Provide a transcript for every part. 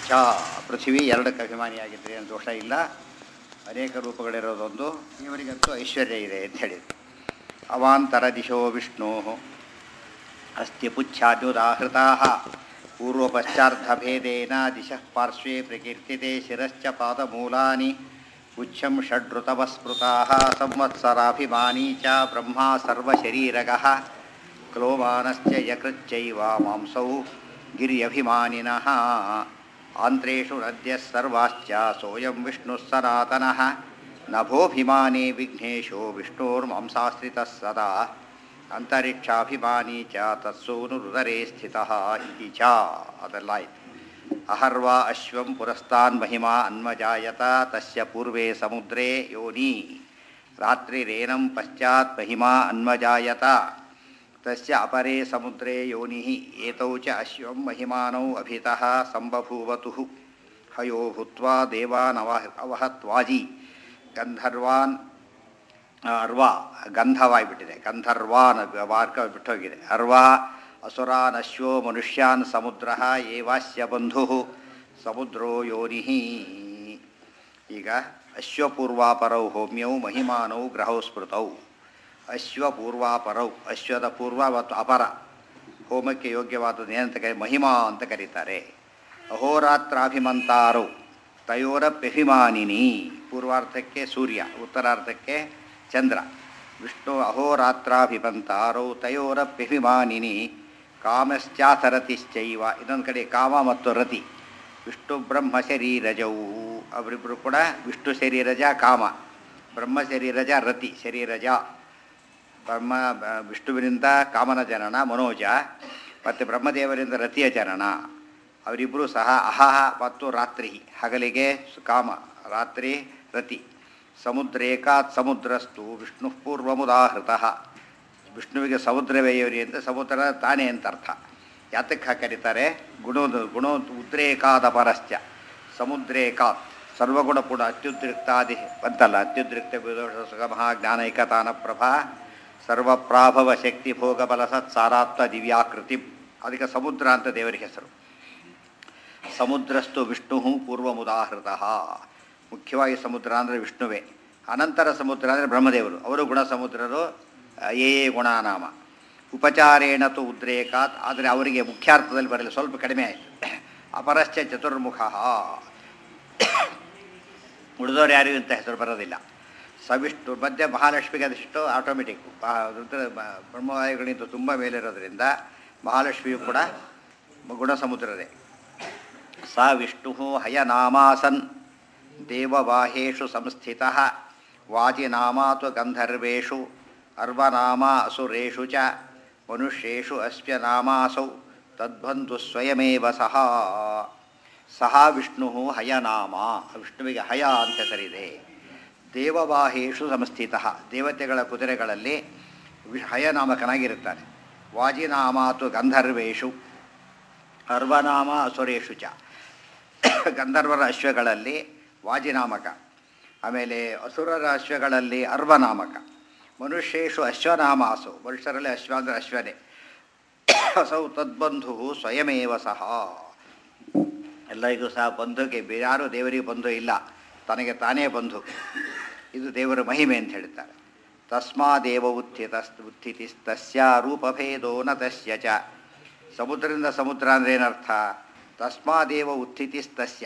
ಚ ಪೃಥ್ವಿ ಎರಡಕ್ಕೆ ಅಭಿಮಾನಿಯಾಗಿದ್ದರೆ ಏನು ದೋಷ ಇಲ್ಲ ಅನೇಕ ರೂಪಗಳಿರೋದೊಂದು ಇವರಿಗಂತೂ ಐಶ್ವರ್ಯ ಇದೆ ಅಂತ ಹೇಳಿದ್ರು ಅವಾಂತರ ದಿಶೋ ವಿಷ್ಣು ಅಸ್ತಿ ಪುಚ್ಛಾದ್ಯುದಾಹೃತಾ ಪೂರ್ವಪಶ್ಚಾರ್ಧಭೇದೇನ ದಿಶಃ ಪಾರ್ಶ್ವೇ ಪ್ರಕೀರ್ತಿತೆ ಶಿರಶ್ಚ ಪಾದಮೂಲಾನಿ ಪುಚ್ಛಂ ಷಡ್ಋತವಸ್ಮೃತಾ ಸಂವತ್ಸರಾಭಿಮಾನಿ ಚ ಬ್ರಹ್ಮ ಸರ್ವಶರೀರಗಃ ಕ್ಲೋಮಾನಶ್ಚ ಯಕೃಚ್ಚೈವ ಮಾಂಸೌ ಗಿರ್ಯಭಿಮಾನಿನಃ ಆಂತ್ರೇಷು ನದ್ಯಃ ಸರ್ವಾಶ್ಚ ಸೋಯಂ ವಿಷ್ಣುಃ ಸನಾತನಃ ನಭೋಭಿಮಾನೇ ವಿಘ್ನೇಶೋ ವಿಷ್ಣೋರ್ಮಾಂಸಾಶ್ರಿತಃ ಸದಾ ಅಂತರಿಕ್ಷಾಭಿಮಾನಿ ಚ ತತ್ಸೂನುರುದರೇ ಸ್ಥಿತಃ ಇತಿ ಚ ಅದೆಲ್ಲಾಯ್ತು ಅಹರ್ವಾ ಅಶ್ವಂ ಪುರಸ್ತಾನ್ ಮಹಿಮಾ ಅನ್ಮಜಾಯತ ತಸ್ಯ ಪೂರ್ವೇ ಸಮುದ್ರೇ ಯೋನಿ ರಾತ್ರಿರೇನಂ ಪಶ್ಚಾತ್ ಮಹಿಮಾ ಅನ್ಮಜಾಯತ ತಸ್ಯ ಅಪರೇ ಸಮುದ್ರೇ ಯೋನಿ ಏತೌ ಚ ಅಶ್ವಂ ಮಹಿಮಾನೌ ಅಭಿತಃ ಸಂಬಭೂವತುಃ ಹಯೋ ಭೂತ್ವಾ ದೇವಾನ್ ಅವ ಅವಹತ್ವಾಜಿ ಗಂಧರ್ವಾನ್ ಅರ್ವಾ ಗಂಧವಾಗ್ಬಿಟ್ಟಿದೆ ಗಂಧರ್ವಾನ್ ವಾರ್ಕ ಬಿಟ್ಟೋಗಿದೆ ಅರ್ವಾ ಅಸುರಾನ್ ಅಶ್ವೋ ಮನುಷ್ಯಾನ್ ಸಮುದ್ರ ಏವಾಸ್ಯ ಬಂಧು ಸಮುದ್ರೋ ಯೋನಿ ಈಗ ಅಶ್ವಪೂರ್ವಾಪರೌ ಹೋಮ್ಯೌ ಮಹಿಮಾನೌ ಗ್ರಹೌ ಸ್ಮೃತೌ ಅಶ್ವಪೂರ್ವಾಪರೌ ಅಶ್ವದ ಪೂರ್ವ ಮತ್ತು ಅಪರ ಹೋಮಕ್ಕೆ ಯೋಗ್ಯವಾದದ್ದು ಏನಂತ ಕರಿ ಮಹಿಮಾ ಅಂತ ಕರೀತಾರೆ ಅಹೋರಾತ್ರಾಭಿಮಂತಾರೌ ತಯೋರಪ್ಯಭಿಮಾನಿನಿ ಪೂರ್ವಾರ್ಥಕ್ಕೆ ಸೂರ್ಯ ಉತ್ತರಾರ್ಥಕ್ಕೆ ಚಂದ್ರ ವಿಷ್ಣು ಅಹೋರಾತ್ರಾಭಿಮಂತಾರೌ ತಯೋರಪ್ಯಭಿಮಾನಿನಿ ಕಾಮಶ್ಚಾಥರತಿಶ್ಚೈವ ಇನ್ನೊಂದು ಕಡೆ ಕಾಮ ಮತ್ತು ರತಿ ವಿಷ್ಣು ಬ್ರಹ್ಮ ಶರೀರಜೌ ಅವರಿಬ್ಬರು ಕೂಡ ವಿಷ್ಣು ಶರೀರಜ ಕಾಮ ಬ್ರಹ್ಮ ಶರೀರಜ ರತಿ ಶರೀರಜ ಬ್ರಹ್ಮ ವಿಷ್ಣುವಿನಿಂದ ಕಾಮನ ಜನನ ಮನೋಜ ಮತ್ತು ಬ್ರಹ್ಮದೇವರಿಂದ ರತಿಯ ಜನನ ಅವರಿಬ್ಬರು ಸಹ ಅಹಹ ಮತ್ತು ರಾತ್ರಿ ಹಗಲಿಗೆ ಕಾಮ ರಾತ್ರಿ ರತಿ ಸಮುದ್ರೇಕಾತ್ ಸಮುದ್ರಸ್ತು ವಿಷ್ಣು ಪೂರ್ವಮುದಾಹೃತ ವಿಷ್ಣುವಿಗೆ ಸಮುದ್ರವೇ ಇವರಿ ಅಂತ ಸಮುದ್ರ ತಾನೇ ಅಂತ ಅರ್ಥ ಯಾತಕ್ಕೆ ಕರೀತಾರೆ ಗುಣೋದ್ ಗುಣೋ ಉದ್ರೇಕಾದ ಪರಶ್ಚ ಸಮುದ್ರೇಕಾತ್ ಸರ್ವಗುಣ ಕೂಡ ಅತ್ಯುದ್ರಿಕ್ತಾದಿ ಬಂತಲ್ಲ ಅತ್ಯುದ್ರಿಕ್ತ ವಿದೋಷ ಸುಗಮಃ ಜ್ಞಾನೈಕತಾನ ಪ್ರಭಾ ಸರ್ವಪ್ರಾಭವ ಶಕ್ತಿ ಭೋಗ ಬಲ ಸತ್ ಸಾರಾತ್ವ ದಿವ್ಯಾಕೃತಿ ಅದಕ್ಕೆ ಸಮುದ್ರ ಅಂತ ದೇವರಿಗೆ ಹೆಸರು ಸಮುದ್ರಸ್ತು ವಿಷ್ಣು ಪೂರ್ವಮುದಾಹೃತ ಮುಖ್ಯವಾಗಿ ಸಮುದ್ರ ಅಂದರೆ ವಿಷ್ಣುವೇ ಅನಂತರ ಸಮುದ್ರ ಅಂದರೆ ಬ್ರಹ್ಮದೇವರು ಅವರು ಗುಣ ಸಮುದ್ರರು ಏ ಏ ಗುಣನಾಮ ಉಪಚಾರೇಣ ತು ಉದ್ರೇಕಾತ್ ಆದರೆ ಅವರಿಗೆ ಮುಖ್ಯಾರ್ಥದಲ್ಲಿ ಬರಲಿ ಸ್ವಲ್ಪ ಕಡಿಮೆ ಆಯಿತು ಅಪರಶ್ಚ ಚತುರ್ಮುಖ ಉಳಿದವರು ಯಾರಿಗೂ ಇಂಥ ಹೆಸರು ಬರೋದಿಲ್ಲ ಸವಿಷ್ಣು ಮಧ್ಯೆ ಮಹಾಲಕ್ಷ್ಮಿಗೆ ಅದಷ್ಟು ಆಟೋಮೆಟಿಕ್ ಬ್ರಹ್ಮವಾಯುಗಳಿಂದ ತುಂಬ ಮೇಲಿರೋದ್ರಿಂದ ಮಹಾಲಕ್ಷ್ಮಿಯು ಕೂಡ ಗುಣ ಸಮುದ್ರದೇ ಸ ವಿಷ್ಣು ಹಯನಾಮಾಸನ್ ದೇವವಾಹೇಶು ಸಂಸ್ಥಿತ ವಾಜಿನಾಮಾತು ಗಂಧರ್ವೇಷು ಅರ್ವನಾಮ ಅಸುರೇಷು ಚ ಮನುಷ್ಯೇಷು ಅಸ್ಯನಾಮಾಸೌ ತದ್ಬಂಧು ಸ್ವಯಮೇವ ಸಹ ಸಹ ವಿಷ್ಣು ಹಯನಾಮ ವಿಷ್ಣುವಿಗೆ ಹಯ ಅಂತ ಹೆಸರಿದೆ ದೇವವಾಹೇಶು ಸಂಸ್ಥಿತ ದೇವತೆಗಳ ಕುದುರೆಗಳಲ್ಲಿ ವಿ ಹಯನಾಮಕನಾಗಿರುತ್ತಾನೆ ವಾಜಿನಾಮಾತು ಗಂಧರ್ವೇಷು ಅರ್ವನಾಮ ಅಸುರೇಷು ಚ ಗಂಧರ್ವರ ಅಶ್ವಗಳಲ್ಲಿ ವಾಜಿನಾಮಕ ಆಮೇಲೆ ಅಸುರರ ಅಶ್ವಗಳಲ್ಲಿ ಅರ್ವನಾಮಕ ಮನುಷ್ಯೇಷು ಅಶ್ವನಾಮಾಸು ಮನುಷ್ಯರಲ್ಲಿ ಅಶ್ವ ಅಂದರೆ ಅಶ್ವನೇ ಅಸೌ ತದ್ಬಂಧು ಸ್ವಯಮೇವ ಸಹ ಎಲ್ಲರಿಗೂ ಸಹ ಬಂಧುಗೆ ಯಾರೂ ದೇವರಿಗೆ ಬಂಧು ಇಲ್ಲ ತನಗೆ ತಾನೇ ಬಂಧು ಇದು ದೇವರ ಮಹಿಮೆ ಅಂತ ಹೇಳ್ತಾರೆ ತಸ್ಮಾದೇವ ಉತ್ಥಿತ ಉತ್ಥಿತಿಸ್ತಸ್ಯ ರೂಪಭೇದೋ ನ ತಸ್ಯ ಚ ಸಮುದ್ರದಿಂದ ಸಮುದ್ರ ಅಂದರೆ ಏನರ್ಥ ತಸ್ಮಾದೇವ ಉತ್ಥಿತಿಸ್ತಸ್ಯ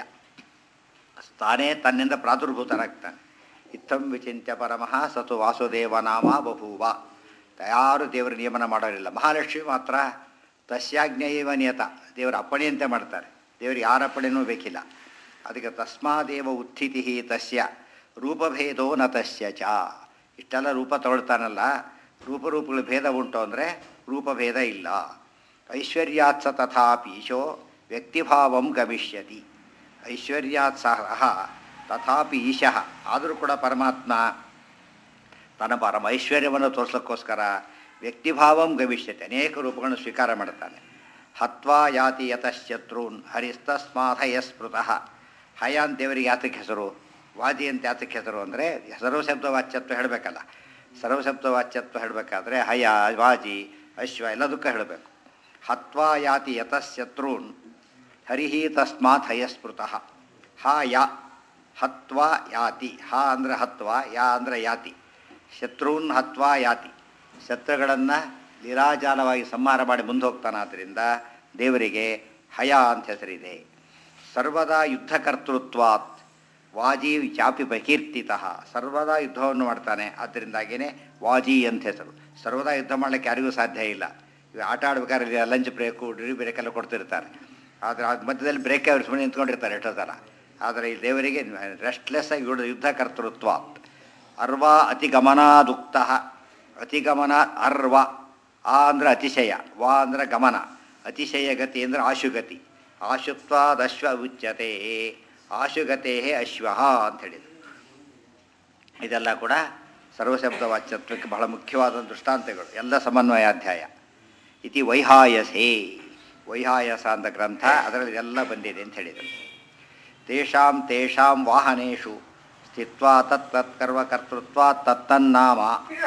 ತಾನೇ ತನ್ನಿಂದ ಪ್ರಾದುರ್ಭೂತನಾಗ್ತಾನೆ ಇತ್ತಂ ವಿಚಿಂತ್ಯ ಪರಮಃ ಸತು ವಾಸುದೇವ ನಾಮ ಬಭೂವ ಯಾರು ದೇವರ ನಿಯಮನ ಮಾಡೋರಿಲ್ಲ ಮಹಾಲಕ್ಷ್ಮಿ ಮಾತ್ರ ತಸ್ಯಾಜ್ಞೇಯವ ನಿಯತ ದೇವರ ಅಪ್ಪಣೆಯಂತೆ ಮಾಡ್ತಾರೆ ದೇವರಿಗೆ ಯಾರ ಅಪ್ಪಣೆನೂ ಬೇಕಿಲ್ಲ ಅದಕ್ಕೆ ತಸ್ಮಾದೇವ ಉತ್ಥಿತಿ ತಸ್ಯ ರೂಪಭೇದೋ ನ ತಸ್ಯ ಚ ಇಷ್ಟೆಲ್ಲ ರೂಪ ತಗೊಳ್ತಾನಲ್ಲ ರೂಪರೂಪಗಳ ಭೇದ ಉಂಟು ಅಂದರೆ ರೂಪಭೇದ ಇಲ್ಲ ಐಶ್ವರ್ಯಾತ್ ಸ ತಥಾಪೀಶೋ ವ್ಯಕ್ತಿಭಾವಂ ಗಮಿಷ್ಯತಿ ಐಶ್ವರ್ಯಾತ್ ಸಹ ತಥಾಪಿ ಈಶಃ ಆದರೂ ಕೂಡ ಪರಮಾತ್ಮ ತನ್ನ ಪರಮ ಐಶ್ವರ್ಯವನ್ನು ತೋರಿಸೋಕ್ಕೋಸ್ಕರ ವ್ಯಕ್ತಿಭಾವಂ ಗಮಿಷ್ಯತೆ ಅನೇಕ ರೂಪಗಳನ್ನು ಸ್ವೀಕಾರ ಮಾಡ್ತಾನೆ ಹತ್ವಾ ಯಾತಿ ಯತಶತ್ರುನ್ ಹರಿಸ್ತಸ್ಮಾಧಯ ಸ್ಮೃತಃ ಹಯ ಅಂತ ದೇವರಿಗೆ ಯಾತಕ್ಕೆ ಹೆಸರು ವಾದಿ ಅಂತ ಯಾತಕ್ಕೆ ಹೆಸರು ಅಂದರೆ ಸರ್ವಶಬ್ದ ವಾಚ್ಯತ್ವ ಹೇಳಬೇಕಲ್ಲ ಸರ್ವಶಬ್ದ ವಾಚ್ಯತ್ವ ಹೇಳಬೇಕಾದ್ರೆ ಹಯ ವಾಜಿ ಅಶ್ವ ಎಲ್ಲದಕ್ಕೂ ಹೇಳಬೇಕು ಹತ್ವಾ ಯಾತಿ ಯತಶತ್ರುನ್ ಹರಿ ತಸ್ಮಾತ್ ಹಯಸ್ಮೃತಃ ಹ ಯ ಹತ್ವ ಯಾತಿ ಹ ಅಂದರೆ ಹತ್ವ ಯಾ ಅಂದರೆ ಯಾತಿ ಶತ್ರುನ್ ಹತ್ವ ಯಾತಿ ಶತ್ರುಗಳನ್ನು ನಿರಾಜಾಲವಾಗಿ ಸಂಹಾರ ಮಾಡಿ ಮುಂದೆ ಹೋಗ್ತಾನಾದ್ದರಿಂದ ದೇವರಿಗೆ ಹಯ ಅಂತ ಹೆಸರಿದೆ ಸರ್ವದಾ ಯುದ್ಧಕರ್ತೃತ್ವಾತ್ ವಾಜಿ ಚಾಪಿ ಪ್ರಕೀರ್ತಿತಃ ಸರ್ವದಾ ಯುದ್ಧವನ್ನು ಮಾಡ್ತಾನೆ ಆದ್ದರಿಂದಾಗಿಯೇ ವಾಜಿ ಅಂತ ಹೆಸರು ಸರ್ವದಾ ಯುದ್ಧ ಮಾಡಲಿಕ್ಕೆ ಯಾರಿಗೂ ಸಾಧ್ಯ ಇಲ್ಲ ಈಗ ಆಟ ಆಡ್ಬೇಕಾದ್ರೆ ಲಂಚ್ ಬ್ರೇಕು ಡ್ರಿ ಬ್ರೇಕ್ ಎಲ್ಲ ಕೊಡ್ತಿರ್ತಾರೆ ಆದರೆ ಅದು ಮಧ್ಯದಲ್ಲಿ ಬ್ರೇಕ್ ಅವ್ರು ಸುಮ್ಮನೆ ನಿಂತ್ಕೊಂಡಿರ್ತಾರೆ ಎಷ್ಟೋ ಸಲ ಆದರೆ ಈ ದೇವರಿಗೆ ರೆಸ್ಟ್ಲೆಸ್ ಆಗಿ ಯುದ್ಧ ಯುದ್ಧಕರ್ತೃತ್ವ ಅರ್ವ ಅತಿಗಮನಾದುಕ್ತ ಅತಿಗಮನ ಅರ್ವ ಆ ಅಂದರೆ ಅತಿಶಯ ವಾ ಅಂದರೆ ಗಮನ ಅತಿಶಯ ಗತಿ ಅಂದರೆ ಆಶುಗತಿ ಆಶುತ್ವಾದಶ್ವ ಉಚ್ಯತೆ ಆಶುಗತೇ ಅಶ್ವ ಅಂತ ಹೇಳಿದರು ಇದೆಲ್ಲ ಕೂಡ ಸರ್ವಶಬ್ದ ವಾಚ್ಯತ್ವಕ್ಕೆ ಬಹಳ ಮುಖ್ಯವಾದ ದೃಷ್ಟಾಂತಗಳು ಎಲ್ಲ ಸಮನ್ವಯಾಧ್ಯಾಯ ಇತಿ ವೈಹಾಯಸೇ ವೈಹಾಯಸ ಅಂತ ಗ್ರಂಥ ಅದರಲ್ಲಿ ಎಲ್ಲ ಬಂದಿದೆ ಅಂತ ಹೇಳಿದರು ತೇಷಾಂ ತೇಷಾಂ ವಾಹನೇಶು ಸ್ಥಿತ್ವಾ ತತ್ತತ್ಕರ್ಮ ಕರ್ತೃತ್ವ ತತ್ತನ್ನಾಮ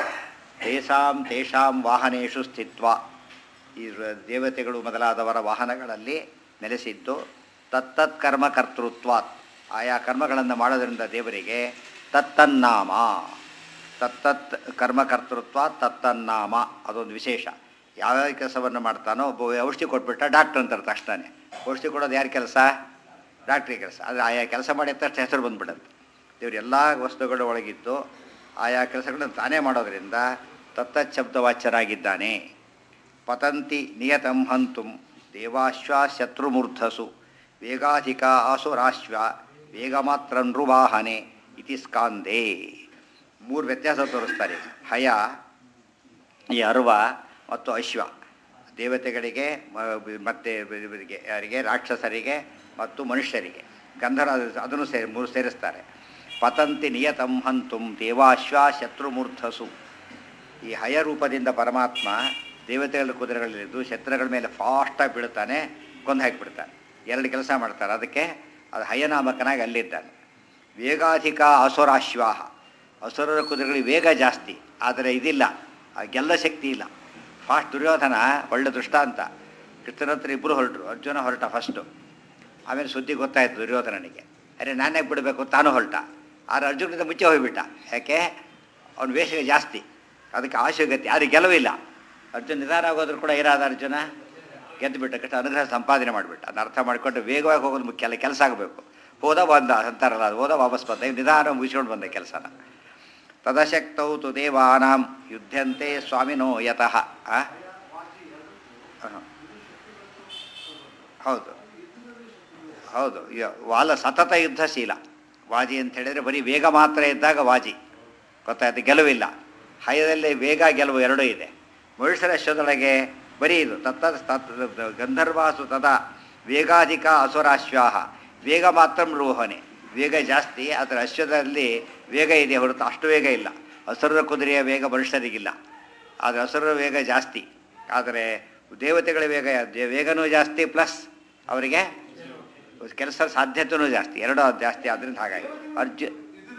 ತೇಷಾಂ ತೇಷಾಂ ವಾಹನೇಶು ಸ್ಥಿತ್ವ ಈ ರ- ದೇವತೆಗಳು ಮೊದಲಾದವರ ವಾಹನಗಳಲ್ಲಿ ನೆಲೆಸಿದ್ದು ತತ್ತತ್ ಕರ್ಮ ಕರ್ತೃತ್ವಾತ್ ಆಯಾ ಕರ್ಮಗಳನ್ನು ಮಾಡೋದ್ರಿಂದ ದೇವರಿಗೆ ತತ್ತನ್ನಾಮ ತತ್ತತ್ ಕರ್ಮ ಕರ್ತೃತ್ವ ತತ್ತನ್ನಾಮ ಅದೊಂದು ವಿಶೇಷ ಯಾವ್ಯಾವ ಕೆಲಸವನ್ನು ಮಾಡ್ತಾನೋ ಒಬ್ಬ ಔಷಧಿ ಕೊಟ್ಬಿಟ್ಟ ಡಾಕ್ಟ್ರ್ ಅಂತಾರೆ ತಕ್ಷಣನೇ ಔಷಧಿ ಕೊಡೋದು ಯಾರ ಕೆಲಸ ಡಾಕ್ಟ್ರಿ ಕೆಲಸ ಅದು ಆಯಾ ಕೆಲಸ ಮಾಡಿದ ತಕ್ಷಣ ಹೆಸರು ಬಂದ್ಬಿಡುತ್ತೆ ದೇವ್ರು ಎಲ್ಲ ವಸ್ತುಗಳ ಒಳಗಿದ್ದು ಆಯಾ ಕೆಲಸಗಳನ್ನು ತಾನೇ ಮಾಡೋದರಿಂದ ತತ್ತಚ್ಛಬ್ದವಾಚ್ಯರಾಗಿದ್ದಾನೆ ಪತಂತಿ ನಿಯತಂ ಹಂತುಂ ದೇವಾಶ್ವ ಶತ್ರುಮೂರ್ಧಸು ವೇಗಾಧಿಕ ಆಸುರಾಶ್ವ ವೇಗಮಾತ್ರ ನೃವಾಹನೆ ಇತಿ ಸ್ಕಾಂದೇ ಮೂರು ವ್ಯತ್ಯಾಸ ತೋರಿಸ್ತಾರೆ ಈಗ. ಹಯ ಈ ಅರ್ವ ಮತ್ತು ಅಶ್ವ ದೇವತೆಗಳಿಗೆ ಮ- ಮತ್ತೆ ಇವರಿಗೆ ಯಾರಿಗೆ ರಾಕ್ಷಸರಿಗೆ ಮತ್ತು ಮನುಷ್ಯರಿಗೆ ಗಂಧರ್ವ ಅದನ್ನು ಸೇರಿ ಮೂರು ಸೇರಿಸ್ತಾರೆ ಪತಂತಿ ನಿಯತಂ ಹಂತುಂ ದೇವಾಶ್ವ ಶತ್ರುಮೂರ್ಧಸು ಈ ಹಯ ರೂಪದಿಂದ ಪರಮಾತ್ಮ ದೇವತೆಗಳ ಕುದುರೆಗಳಲ್ಲಿದ್ದು ಶತ್ರುಗಳ ಮೇಲೆ ಫಾಸ್ಟಾಗಿ ಬೀಳ್ತಾನೆ ಕೊಂದು ಹಾಕಿಬಿಡ್ತಾನೆ ಎರಡು ಕೆಲಸ ಮಾಡ್ತಾರೆ ಅದಕ್ಕೆ ಅದು ಹಯನಾಮಕನಾಗಿ ಅಲ್ಲಿದ್ದಾನೆ ವೇಗಾಧಿಕ ಅಸುರಾಶ್ವಾಹ ಅಸುರರ ಕುದುರೆಗಳಿಗೆ ವೇಗ ಜಾಸ್ತಿ ಆದರೆ ಇದಿಲ್ಲ ಆ ಗೆಲ್ಲ ಶಕ್ತಿ ಇಲ್ಲ ಫಾಸ್ಟ್ ದುರ್ಯೋಧನ ಒಳ್ಳೆ ದೃಷ್ಟಾಂತ ಕೃಷ್ಣನ ಹತ್ರ ಇಬ್ಬರು ಹೊರಟರು ಅರ್ಜುನ ಹೊರಟ ಫಸ್ಟು ಆಮೇಲೆ ಸುದ್ದಿ ಗೊತ್ತಾಯಿತು ದುರ್ಯೋಧನನಿಗೆ ಅರೆ ನಾನೇ ಬಿಡಬೇಕು ತಾನು ಹೊರಟ ಆದರೆ ಅರ್ಜುನದಿಂದ ಮುಚ್ಚೆ ಹೋಗಿಬಿಟ್ಟ ಯಾಕೆ ಅವನ ವೇಷ ಜಾಸ್ತಿ ಅದಕ್ಕೆ ಆಶುಗತಿ ಯಾರಿಗೆ ಗೆಲುವಿಲ್ಲ ಅರ್ಜುನ ನಿಧಾನ ಆಗೋದ್ರು ಕೂಡ ಇರಾದ ಅರ್ಜುನ ಗೆದ್ದು ಬಿಟ್ಟ ಕಷ್ಟ ಅನುಗ್ರಹ ಸಂಪಾದನೆ ಮಾಡಿಬಿಟ್ಟ ಅದನ್ನ ಅರ್ಥ ಮಾಡಿಕೊಂಡು ವೇಗವಾಗಿ ಹೋಗೋದು ಮುಖ್ಯ ಅಲ್ಲ ಕೆಲಸ ಆಗಬೇಕು ಹೋದ ಬಂದ ಅಂತಾರಲ್ಲ ಅದು ಹೋದ ವಾಪಸ್ ಬಂದ ಇವ್ನು ನಿಧಾನ ಮುಗಿಸ್ಕೊಂಡು ಬಂದ ಕೆಲಸನ ತದಶಕ್ತೌ ತು ದೇವಾನಾಂ ಯುದ್ಧಂತೆ ಸ್ವಾಮಿನೋ ಯತಃ ಆ? ಹ. ಹೌದು ಹೌದು ಯ- ವಾಲ ಸತತ ಯುದ್ಧಶೀಲ ವಾಜಿ ಅಂತ ಹೇಳಿದರೆ ಬರೀ ವೇಗ ಮಾತ್ರ ಇದ್ದಾಗ ವಾಜಿ ಗೊತ್ತಾಯ್ತು ಗೆಲುವಿಲ್ಲ ಹಯದಲ್ಲಿ ವೇಗ ಗೆಲುವು ಎರಡೂ ಇದೆ ಮನುಷ್ಯರ ಅಶ್ವದೊಳಗೆ ಬರೀ ಇದು ತತ್ತ ತತ್ ಗಂಧರ್ವಾಸು ತದಾ ವೇಗಾಧಿಕ ಅಸುರಾಶ್ವಾಹ ವೇಗ ಮಾತ್ರ ರೋಹನೆ ವೇಗ ಜಾಸ್ತಿ ಆದರೆ ಅಶ್ವದಲ್ಲಿ ವೇಗ ಇದೆ ಹೊರತು ಅಷ್ಟು ವೇಗ ಇಲ್ಲ ಹಸುರರ ಕುದುರೆಯ ವೇಗ ಮನುಷ್ಯರಿಗಿಲ್ಲ ಆದರೆ ಹಸುರರ ವೇಗ ಜಾಸ್ತಿ ಆದರೆ ದೇವತೆಗಳ ವೇಗ ದೇ- ವೇಗನೂ ಜಾಸ್ತಿ ಪ್ಲಸ್ ಅವರಿಗೆ ಕೆಲಸ ಸಾಧ್ಯತೆಯೂ ಜಾಸ್ತಿ ಎರಡೂ ಜಾಸ್ತಿ ಆದ್ದರಿಂದ ಹಾಗಾಗಿ ಅರ್ಜು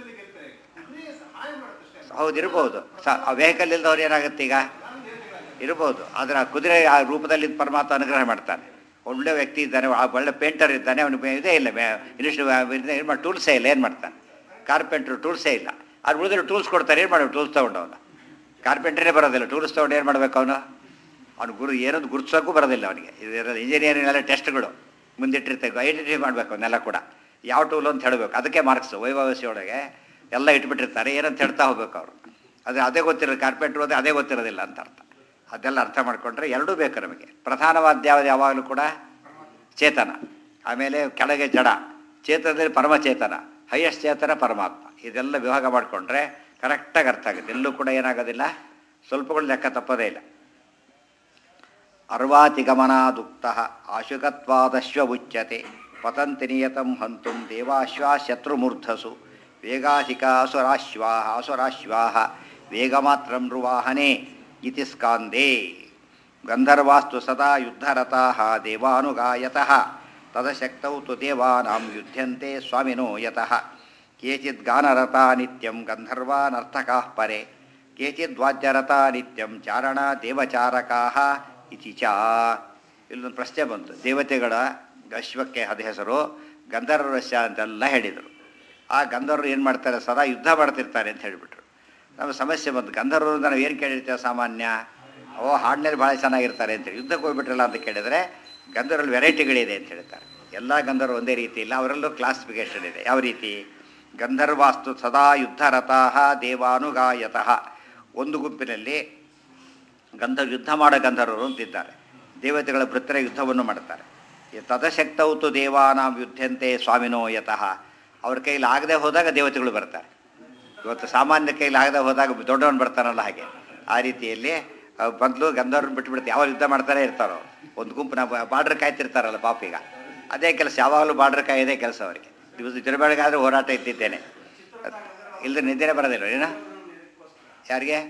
ಹೌದು ಇರ್ಬೋದು ಸ ಆ ವೆಹಿಕಲ್ ಇಲ್ದವ್ರು ಏನಾಗುತ್ತೆ ಈಗ ಇರ್ಬೋದು ಆದರೆ ಆ ಕುದುರೆ ಆ ರೂಪದಲ್ಲಿ ಪರಮಾತ್ಮ ಅನುಗ್ರಹ ಮಾಡ್ತಾನೆ ಒಳ್ಳೆ ವ್ಯಕ್ತಿ ಇದ್ದಾನೆ ಆ ಒಳ್ಳೆ ಪೇಂಟರ್ ಇದ್ದಾನೆ ಅವನಿಗೆ ಇದೇ ಇಲ್ಲ ಇನಿಷ್ಟು ಏನು ಮಾಡಿ ಟೂಲ್ಸೇ ಇಲ್ಲ ಏನು ಮಾಡ್ತಾನೆ ಕಾರ್ಪೆಂಟ್ರು ಟೂಲ್ಸೇ ಇಲ್ಲ ಅದು ಉಳಿದ್ರೆ ಟೂಲ್ಸ್ ಕೊಡ್ತಾರೆ ಏನು ಮಾಡಬೇಕು ಟೂಲ್ಸ್ ತೊಗೊಂಡು ಅವನು ಕಾರ್ಪೆಂಟ್ರೇ ಬರೋದಿಲ್ಲ ಟೂಲ್ಸ್ ತೊಗೊಂಡು ಏನು ಮಾಡಬೇಕು ಅವನು ಅವ್ನು ಗುರು ಏನೊಂದು ಗುರುತಿಸೋಕ್ಕೂ ಬರೋದಿಲ್ಲ ಅವನಿಗೆ ಇದೆಲ್ಲ ಇಂಜಿನಿಯರಿಂಗ್ ಎಲ್ಲ ಟೆಸ್ಟ್ಗಳು ಮುಂದಿಟ್ಟಿರ್ತೇವೆ ಐಡೆಂಟಿಫೈ ಮಾಡಬೇಕು ಅವನ್ನೆಲ್ಲ ಕೂಡ ಯಾವ ಟೂಲ್ ಅಂತ ಹೇಳಬೇಕು ಅದಕ್ಕೆ ಮಾರ್ಕ್ಸ್ ವೈಭವಸಿ ಒಳಗೆ ಎಲ್ಲ ಇಟ್ಬಿಟ್ಟಿರ್ತಾರೆ ಏನಂತ ಹೇಳ್ತಾ ಹೋಗ್ಬೇಕು ಅವರು ಅದು ಅದೇ ಗೊತ್ತಿರೋದು ಕಾರ್ಪೆಂಟ್ರು ಅದೇ ಅದೇ ಗೊತ್ತಿರೋದಿಲ್ಲ ಅಂತ ಅರ್ಥ ಅದೆಲ್ಲ ಅರ್ಥ ಮಾಡಿಕೊಂಡ್ರೆ ಎರಡೂ ಬೇಕು ನಮಗೆ ಪ್ರಧಾನವಾದ ಯಾವ್ದು ಯಾವಾಗಲೂ ಕೂಡ ಚೇತನ ಆಮೇಲೆ ಕೆಳಗೆ ಜಡ ಚೇತನದಲ್ಲಿ ಪರಮಚೇತನ ಹೈಯೆಸ್ಟ್ ಚೇತನ ಪರಮಾತ್ಮ ಇದೆಲ್ಲ ವಿಭಾಗ ಮಾಡಿಕೊಂಡ್ರೆ ಕರೆಕ್ಟಾಗಿ ಅರ್ಥ ಆಗುತ್ತೆ ಎಲ್ಲೂ ಕೂಡ ಏನಾಗೋದಿಲ್ಲ ಸ್ವಲ್ಪಗಳು ಲೆಕ್ಕ ತಪ್ಪೋದೇ ಇಲ್ಲ ಅರ್ವಾತಿಗಮನಾದುಕ್ತ ಆಶುಕತ್ವಾದಶ್ವ ಉಚ್ಯತೆ ಪತಂತಿ ನಿಯತಂ ಹಂತುಂ ದೇವಾಶ್ವಾ ಶತ್ರುಮೂರ್ಧಸು ವೇಗಾಧಿಕ ಅಸುರಾಶ್ವಾ ಅಸುರಾಶ್ವಾ ವೇಗಮಾತ್ರ ನೃವಾಹನೆ ಇತಿ ಸ್ಕಾಂದೇ ಗಂಧರ್ವಾಸ್ತು ಸದಾ ಯುದ್ಧರತಾ ದೇವಾನುಗಾಯತಃ ತದಶಕ್ತೌ ತು ದೇವಾನಾಂ ಯುದ್ಧಂತೆ ಸ್ವಾಮಿನೋ ಯತಃ ಕೇಚಿದ್ ಗಾನರತಾ ನಿತ್ಯಂ ಗಂಧರ್ವಾನರ್ಥಕಾಃ ಪರೆ ಕೇಚಿದ್ ವಾದ್ಯರತಾ ನಿತ್ಯಂ ಚಾರಣ ದೇವಚಾರಕಾ ಇತಿ ಚ ಇಲ್ಲೊಂದು ಪ್ರಶ್ನೆ ಬಂತು ದೇವತೆಗಳ ಅಶ್ವಕ್ಕೆ ಅದ ಹೆಸರು ಗಂಧರ್ವಶ್ಯ ಅಂತೆಲ್ಲ ಹೇಳಿದರು ಆ ಗಂಧರ್ವರು ಏನು ಮಾಡ್ತಾರೆ ಸದಾ ಯುದ್ಧ ಮಾಡ್ತಿರ್ತಾರೆ ಅಂತ ಹೇಳಿಬಿಟ್ರು ನಮ್ಮ ಸಮಸ್ಯೆ ಬಂತು ಗಂಧರ್ವರು ನಾವು ಏನು ಕೇಳಿರ್ತೇವೆ ಸಾಮಾನ್ಯ ಓ ಹಾಡಿನಲ್ಲಿ ಭಾಳ ಚೆನ್ನಾಗಿರ್ತಾರೆ ಅಂತೇಳಿ ಯುದ್ಧಕ್ಕೆ ಹೋಗ್ಬಿಟ್ರಲ್ಲ ಅಂತ ಕೇಳಿದರೆ ಗಂಧರ್ವಲ್ಲಿ ವೆರೈಟಿಗಳಿದೆ ಅಂತ ಹೇಳ್ತಾರೆ ಎಲ್ಲ ಗಂಧರ್ವ ಒಂದೇ ರೀತಿ ಇಲ್ಲ ಅವರಲ್ಲೂ ಕ್ಲಾಸಿಫಿಕೇಷನ್ ಇದೆ ಯಾವ ರೀತಿ ಗಂಧರ್ವಾಸ್ತು ಸದಾ ಯುದ್ಧರಥಾಹ ದೇವಾನುಗಾಯತಃ ಒಂದು ಗುಂಪಿನಲ್ಲಿ ಗಂಧ ಯುದ್ಧ ಮಾಡೋ ಗಂಧರ್ವರು ಅಂತಿದ್ದಾರೆ ದೇವತೆಗಳ ಭೃತ್ಯರ ಯುದ್ಧವನ್ನು ಮಾಡ್ತಾರೆ ಈ ತದಶಕ್ತೌತು ದೇವಾನಾಂ ಯುದ್ಧಂತೆ ಸ್ವಾಮಿನೋ ಯತಃ ಅವ್ರ ಕೈಲಿ ಆಗದೆ ಹೋದಾಗ ದೇವತೆಗಳು ಬರ್ತಾರೆ ಇವತ್ತು ಸಾಮಾನ್ಯ ಕೈಲಿ ಆಗದೆ ಹೋದಾಗ ದೊಡ್ಡವನು ಬರ್ತಾನಲ್ಲ ಹಾಗೆ ಆ ರೀತಿಯಲ್ಲಿ ಮೊದಲು ಗಂಧರ್ವನ್ನ ಬಿಟ್ಬಿಡ್ತಾರೆ ಯಾವಾಗ ಯುದ್ಧ ಮಾಡ್ತಾನೆ ಇರ್ತಾರೋ ಒಂದು ಗುಂಪು ನಾವು ಬಾರ್ಡ್ರ್ ಕಾಯ್ತಿರ್ತಾರಲ್ಲ ಪಾಪೀಗ ಅದೇ ಕೆಲಸ ಯಾವಾಗಲೂ ಬಾರ್ಡ್ರ್ ಕಾಯೋದೇ ಕೆಲಸ ಅವರಿಗೆ ಇವತ್ತು ತಿರುಬೆಳಗಾದ್ರೆ ಹೋರಾಟ ಇದ್ದಿದ್ದೇನೆ ಇಲ್ಲದೆ ನಿದ್ದೆನೇ ಬರೋದಿಲ್ಲ ಏನ ಯಾರಿಗೆ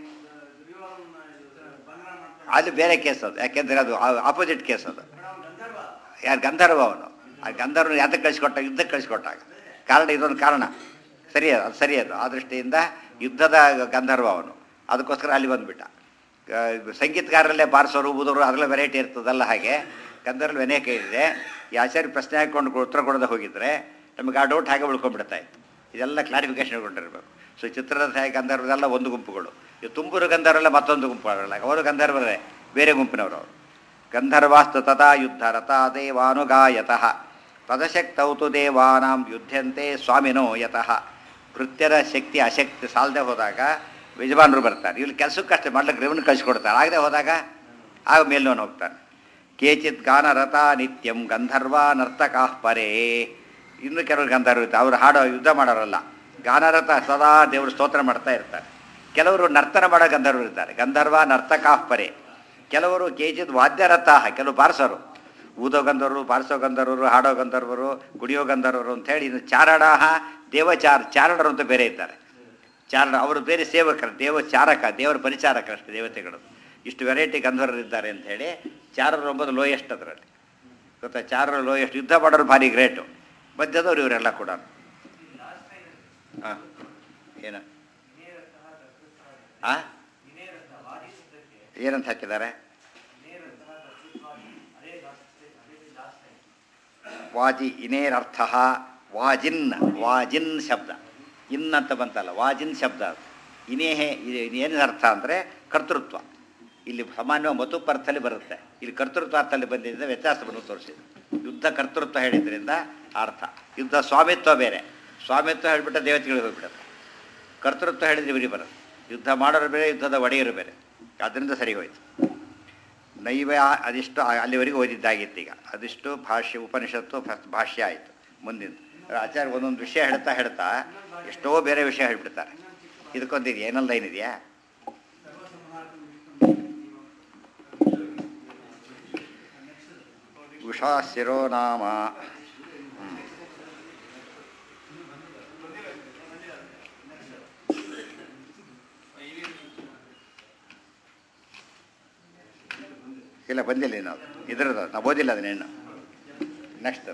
ಅದು ಬೇರೆ ಕೇಸ್ ಅದು ಯಾಕೆಂದರೆ ಅದು ಆಪೋಸಿಟ್ ಕೇಸ್ ಅದು ಯಾರು ಗಂಧರ್ವ ಅವನು ಆ ಗಂಧರ್ವ ಯಾತಕ್ಕೆ ಕಳಿಸ್ಕೊಟ್ಟ ಯುದ್ಧಕ್ಕೆ ಕಳಿಸ್ಕೊಟ್ಟಾಗ ಕಾರಣ ಇದೊಂದು ಕಾರಣ ಸರಿ ಅದು ಸರಿ ಅದು ಆ ದೃಷ್ಟಿಯಿಂದ ಯುದ್ಧದ ಗಂಧರ್ವ ಅವನು ಅದಕ್ಕೋಸ್ಕರ ಅಲ್ಲಿ ಬಂದುಬಿಟ್ಟ ಸಂಗೀತಗಾರರಲ್ಲೇ ಬಾರಿಸೋರು ಊದೋರು ಅದೆಲ್ಲ ವೆರೈಟಿ ಇರ್ತದಲ್ಲ ಹಾಗೆ ಗಂಧರ್ವ ಅನೇಕ ಇದೆ ಈ ಆಚಾರ್ಯ ಪ್ರಶ್ನೆ ಹಾಕ್ಕೊಂಡು ಉತ್ತರ ಕೊಡದೆ ಹೋಗಿದ್ರೆ ನಮಗೆ ಆ ಡೌಟ್ ಹಾಗೆ ಉಳ್ಕೊಂಡ್ಬಿಡ್ತಾ ಇತ್ತು ಇದೆಲ್ಲ ಕ್ಲಾರಿಫಿಕೇಶನ್ ಕೊಂಡಿರಬೇಕು ಸೊ ಚಿತ್ರದ ಹೇಗೆ ಗಂಧರ್ವರೆಲ್ಲ ಒಂದು ಗುಂಪುಗಳು ಇದು ತುಂಬೂರು ಗಂಧರ್ವರೆಲ್ಲ ಮತ್ತೊಂದು ಗುಂಪುಗಳಲ್ಲ ಅವರು ಗಂಧರ್ವರೇ ಬೇರೆ ಗುಂಪಿನವರು ಅವರು ಗಂಧರ್ವಾಸ್ತು ತಥಾ ಯುದ್ಧ ರಥ ದೇವಾನುಗಾಯತಃ ತದಶಕ್ತೌತು ದೇವಾನಾಂ ಯುದ್ಧಂತೆ ಸ್ವಾಮಿನೋ ಯತಃ ಕೃತ್ಯದ ಶಕ್ತಿ ಅಶಕ್ತಿ ಸಾಲದೆ ಹೋದಾಗ ಯಜಮಾನರು ಬರ್ತಾರೆ ಇಲ್ಲಿ ಕೆಲಸಕ್ಕಷ್ಟೇ ಮಾಡ್ಲಿಕ್ಕೆ ರೆವನ್ಯೂ ಕಳಿಸ್ಕೊಡ್ತಾರೆ ಆಗದೆ ಹೋದಾಗ ಆಗ ಮೇಲ್ನವನು ಹೋಗ್ತಾನೆ ಕೇಚಿತ್ ಗಾನರಥ ನಿತ್ಯಂ ಗಂಧರ್ವ ನರ್ತಕಾಃ ಪರೇ ಇನ್ನು ಕೆಲವರು ಗಂಧರ್ವ ಇರ್ತಾರೆ ಅವರು ಹಾಡೋ ಯುದ್ಧ ಮಾಡೋರಲ್ಲ ಗಾನರಥ ಸದಾ ದೇವರು ಸ್ತೋತ್ರ ಮಾಡ್ತಾ ಇರ್ತಾರೆ ಕೆಲವರು ನರ್ತನ ಮಾಡೋ ಗಂಧರ್ವರು ಇರ್ತಾರೆ ಗಂಧರ್ವ ನರ್ತಕಾಃ ಪರೇ ಕೆಲವರು ಕೇಚಿತ್ ವಾದ್ಯರಥ ಕೆಲವು ಬಾರಿಸೋರು ಊದೋ ಗಂಧರ್ವರು ಬಾರಿಸೋ ಗಂಧರ್ವರು ಹಾಡೋ ಗಂಧರ್ವರು ಗುಡಿಯೋ ಗಂಧರ್ವರು ಅಂತೇಳಿ ಇನ್ನು ಚಾರಣಾಹ ದೇವಚಾರ ಚಾರಣರು ಅಂತ ಬೇರೆ ಇದ್ದಾರೆ ಚಾರಣ ಅವರು ಬೇರೆ ಸೇವಕರು ದೇವಚಾರಕ ದೇವರ ಪರಿಚಾರಕರಷ್ಟೇ ದೇವತೆಗಳು ಇಷ್ಟು ವೆರೈಟಿ ಗಂಧರ್ವರು ಇದ್ದಾರೆ ಅಂತ ಹೇಳಿ ಚಾರರು ಎಂಬುದು ಲೋಯೆಸ್ಟ್ ಅದರಲ್ಲಿ ಗೊತ್ತಾ ಚಾರರು ಲೋಯೆಸ್ಟ್ ಯುದ್ಧ ಮಾಡೋರು ಭಾರಿ ಗ್ರೇಟು ಮಧ್ಯದವ್ರು ಇವರೆಲ್ಲ ಕೂಡ ಹಾಂ ಏನ ಆ ಏನಂತ ಹಾಕಿದ್ದಾರೆ ವಾಜಿ ಇನೇರರ್ಥ ವಾಜಿನ್ ವಾಜಿನ್ ಶಬ್ದ ಇನ್ ಅಂತ ಬಂತಲ್ಲ ವಾಜಿನ್ ಶಬ್ದ ಅದು ಇನೇಹೆ ಏನಿನ ಅರ್ಥ ಅಂದರೆ ಕರ್ತೃತ್ವ ಇಲ್ಲಿ ಸಾಮಾನ್ಯ ಮತುಪರ್ಥಲ್ಲಿ ಬರುತ್ತೆ ಇಲ್ಲಿ ಕರ್ತೃತ್ವ ಅರ್ಥದಲ್ಲಿ ಬಂದಿದ್ದರಿಂದ ವ್ಯತ್ಯಾಸವನ್ನು ತೋರಿಸಿದೆ ಯುದ್ಧ ಕರ್ತೃತ್ವ ಹೇಳಿದ್ರಿಂದ ಅರ್ಥ ಯುದ್ಧ ಸ್ವಾಮಿತ್ವ ಬೇರೆ ಸ್ವಾಮಿತ್ವ ಹೇಳಿಬಿಟ್ರೆ ದೇವತೆಗಳಿಗೆ ಹೋಗ್ಬಿಡುತ್ತೆ ಕರ್ತೃತ್ವ ಹೇಳಿದ್ರೆ ಇವರಿಗೆ ಬರುತ್ತೆ ಯುದ್ಧ ಮಾಡೋರು ಬೇರೆ ಯುದ್ಧದ ಒಡೆಯರು ಬೇರೆ ಅದರಿಂದ ಸರಿ ಹೋಯ್ತು ನೈವ ಅದಿಷ್ಟು ಅಲ್ಲಿವರೆಗೆ ಓದಿದ್ದಾಗಿತ್ತು ಈಗ ಅದಿಷ್ಟು ಭಾಷ್ಯ ಉಪನಿಷತ್ತು ಫಸ್ಟ್ ಭಾಷ್ಯ ಆಯಿತು ಮುಂದಿನ ಆಚಾರ್ಯ ಒಂದೊಂದು ವಿಷಯ ಹೇಳ್ತಾ ಹೇಳ್ತಾ ಎಷ್ಟೋ ಬೇರೆ ವಿಷಯ ಹೇಳ್ಬಿಡ್ತಾರೆ ಇದಕ್ಕೊಂದಿದೆ ಏನಲ್ಲ ಏನಿದೆಯಾ ಉಷಾ ಶಿರೋನಾಮ ಇಲ್ಲ ಬಂದಿಲ್ಲ ಇನ್ನು ಅದು ಇದ್ರದ್ದು ನಾವು ಓದಿಲ್ಲ ಅದನ್ನೇನು ನೆಕ್ಸ್ಟ್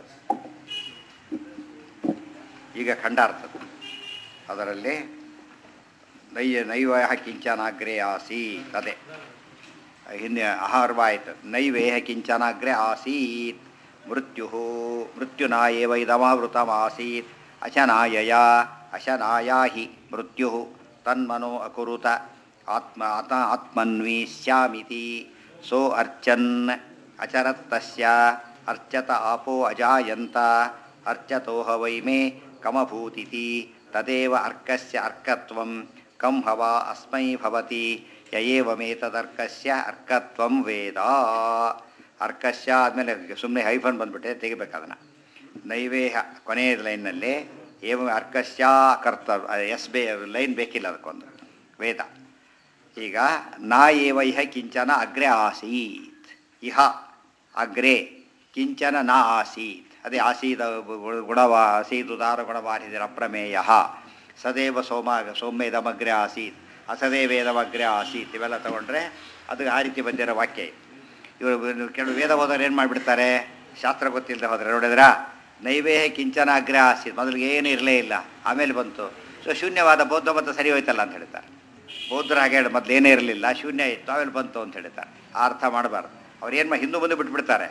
ಈಗ ಖಂಡಾರ್ಥ ಅದರಲ್ಲಿ ನೈಯ ನೈವೇಹ ಕಿಂಚನಾಗ್ರೇ ಆಸೀತ್ ಅದೇ ಹಿಂದೆ ಆಹಾರವಾಯಿತು ನೈವೇಹ ಕಿಂಚನಾಗ್ರೇ ಆಸೀತ್ ಮೃತ್ಯು ಮೃತ್ಯುನಾ ಏವ ಇದಮಾವೃತಮಾಸೀತ್ ಅಶನಾಯಯ ಅಶನಾಯಾ ಹಿ ಮೃತ್ಯು ತನ್ಮನೋ ಅಕುರುತ ಆತ್ಮ ಆತ ಆತ್ಮನ್ವಿ ಸ್ಯಾಮಿತಿ ಸೋ ಅರ್ಚನ್ ಅಚರತ್ತಸ್ಯ ಅರ್ಚತ ಆಪೋ ಅಜಾಯಂತ ಅರ್ಚತೋಹ ವೈ ಮೇ ಕಮಭೂತಿತಿ ತದೇವ ಅರ್ಕಸ್ಯ ಅರ್ಕತ್ವಂ ಕಂ ಹವ ಅಸ್ಮೈ ಭವತಿ ಯಯೇವಮೇತದರ್ಕಸ್ಯ ಅರ್ಕತ್ವಂ ವೇದ ಅರ್ಕಸ್ಯ ಆದಮೇಲೆ ಸುಮ್ಮನೆ ಹೈಫನ್ ಬಂದ್ಬಿಟ್ಟೆ ತೆಗಿಬೇಕು ಅದನ್ನು ನೈವೇಹ ಕೊನೆಯ ಲೈನ್ನಲ್ಲಿ ಏವ ಅರ್ಕಸ್ಯ ಕರ್ತ ಎಸ್ ಬೇ ಲೈನ್ ಬೇಕಿಲ್ಲ ಅದಕ್ಕೊಂದು ವೇದ ಈಗ ನಾ ಏವ ಇಹ ಕಿಂಚನ ಅಗ್ರೆ ಆಸೀತ್ ಇಹ ಅಗ್ರೆ ಕಿಂಚನ ನ ಆಸೀತ್ ಅದೇ ಆಸೀದ ಗುಣವ ಆಸೀತ್ ಉದಾರ ಗುಣವಾರಿದಿರ ಅಪ್ರಮೇಯ ಸದೇವ ಸೋಮ ಸೌಮ್ಯದಮಗ್ರೆ ಆಸೀತ್ ಅಸದೇವೇದಮಗ್ರೆ ಆಸೀತ್ ಇವೆಲ್ಲ ತಗೊಂಡ್ರೆ ಅದು ಆ ರೀತಿ ಬಂದಿರೋ ವಾಕ್ಯ ಇದು ಇವರು ಕೆಲವು ವೇದ ಹೋದವ್ರು ಏನು ಮಾಡಿಬಿಡ್ತಾರೆ ಶಾಸ್ತ್ರ ಗೊತ್ತಿಲ್ಲದೆ ಹೋದ್ರೆ ನೋಡಿದ್ರಾ ನೈವೇಹ ಕಿಂಚನ ಅಗ್ರೆ ಆಸೀತ್ ಮೊದಲಿಗೆ ಏನು ಇರಲೇ ಇಲ್ಲ ಆಮೇಲೆ ಬಂತು ಸೊ ಶೂನ್ಯವಾದ ಬೌದ್ಧ ಮತ ಸರಿ ಹೋಯ್ತಲ್ಲ ಅಂತ ಹೇಳ್ತಾರೆ ಬೌದ್ಧರು ಹಾಗೆ ಹೇಳಿ ಮೊದಲು ಏನೇ ಇರಲಿಲ್ಲ ಶೂನ್ಯ ಇತ್ತು ಆಮೇಲೆ ಬಂತು ಅಂತ ಹೇಳ್ತಾರೆ ಆ ಅರ್ಥ ಮಾಡಬಾರ್ದು ಅವ್ರು ಏನು ಹಿಂದೂ ಮುಂದೆ ಬಿಟ್ಬಿಡ್ತಾರೆ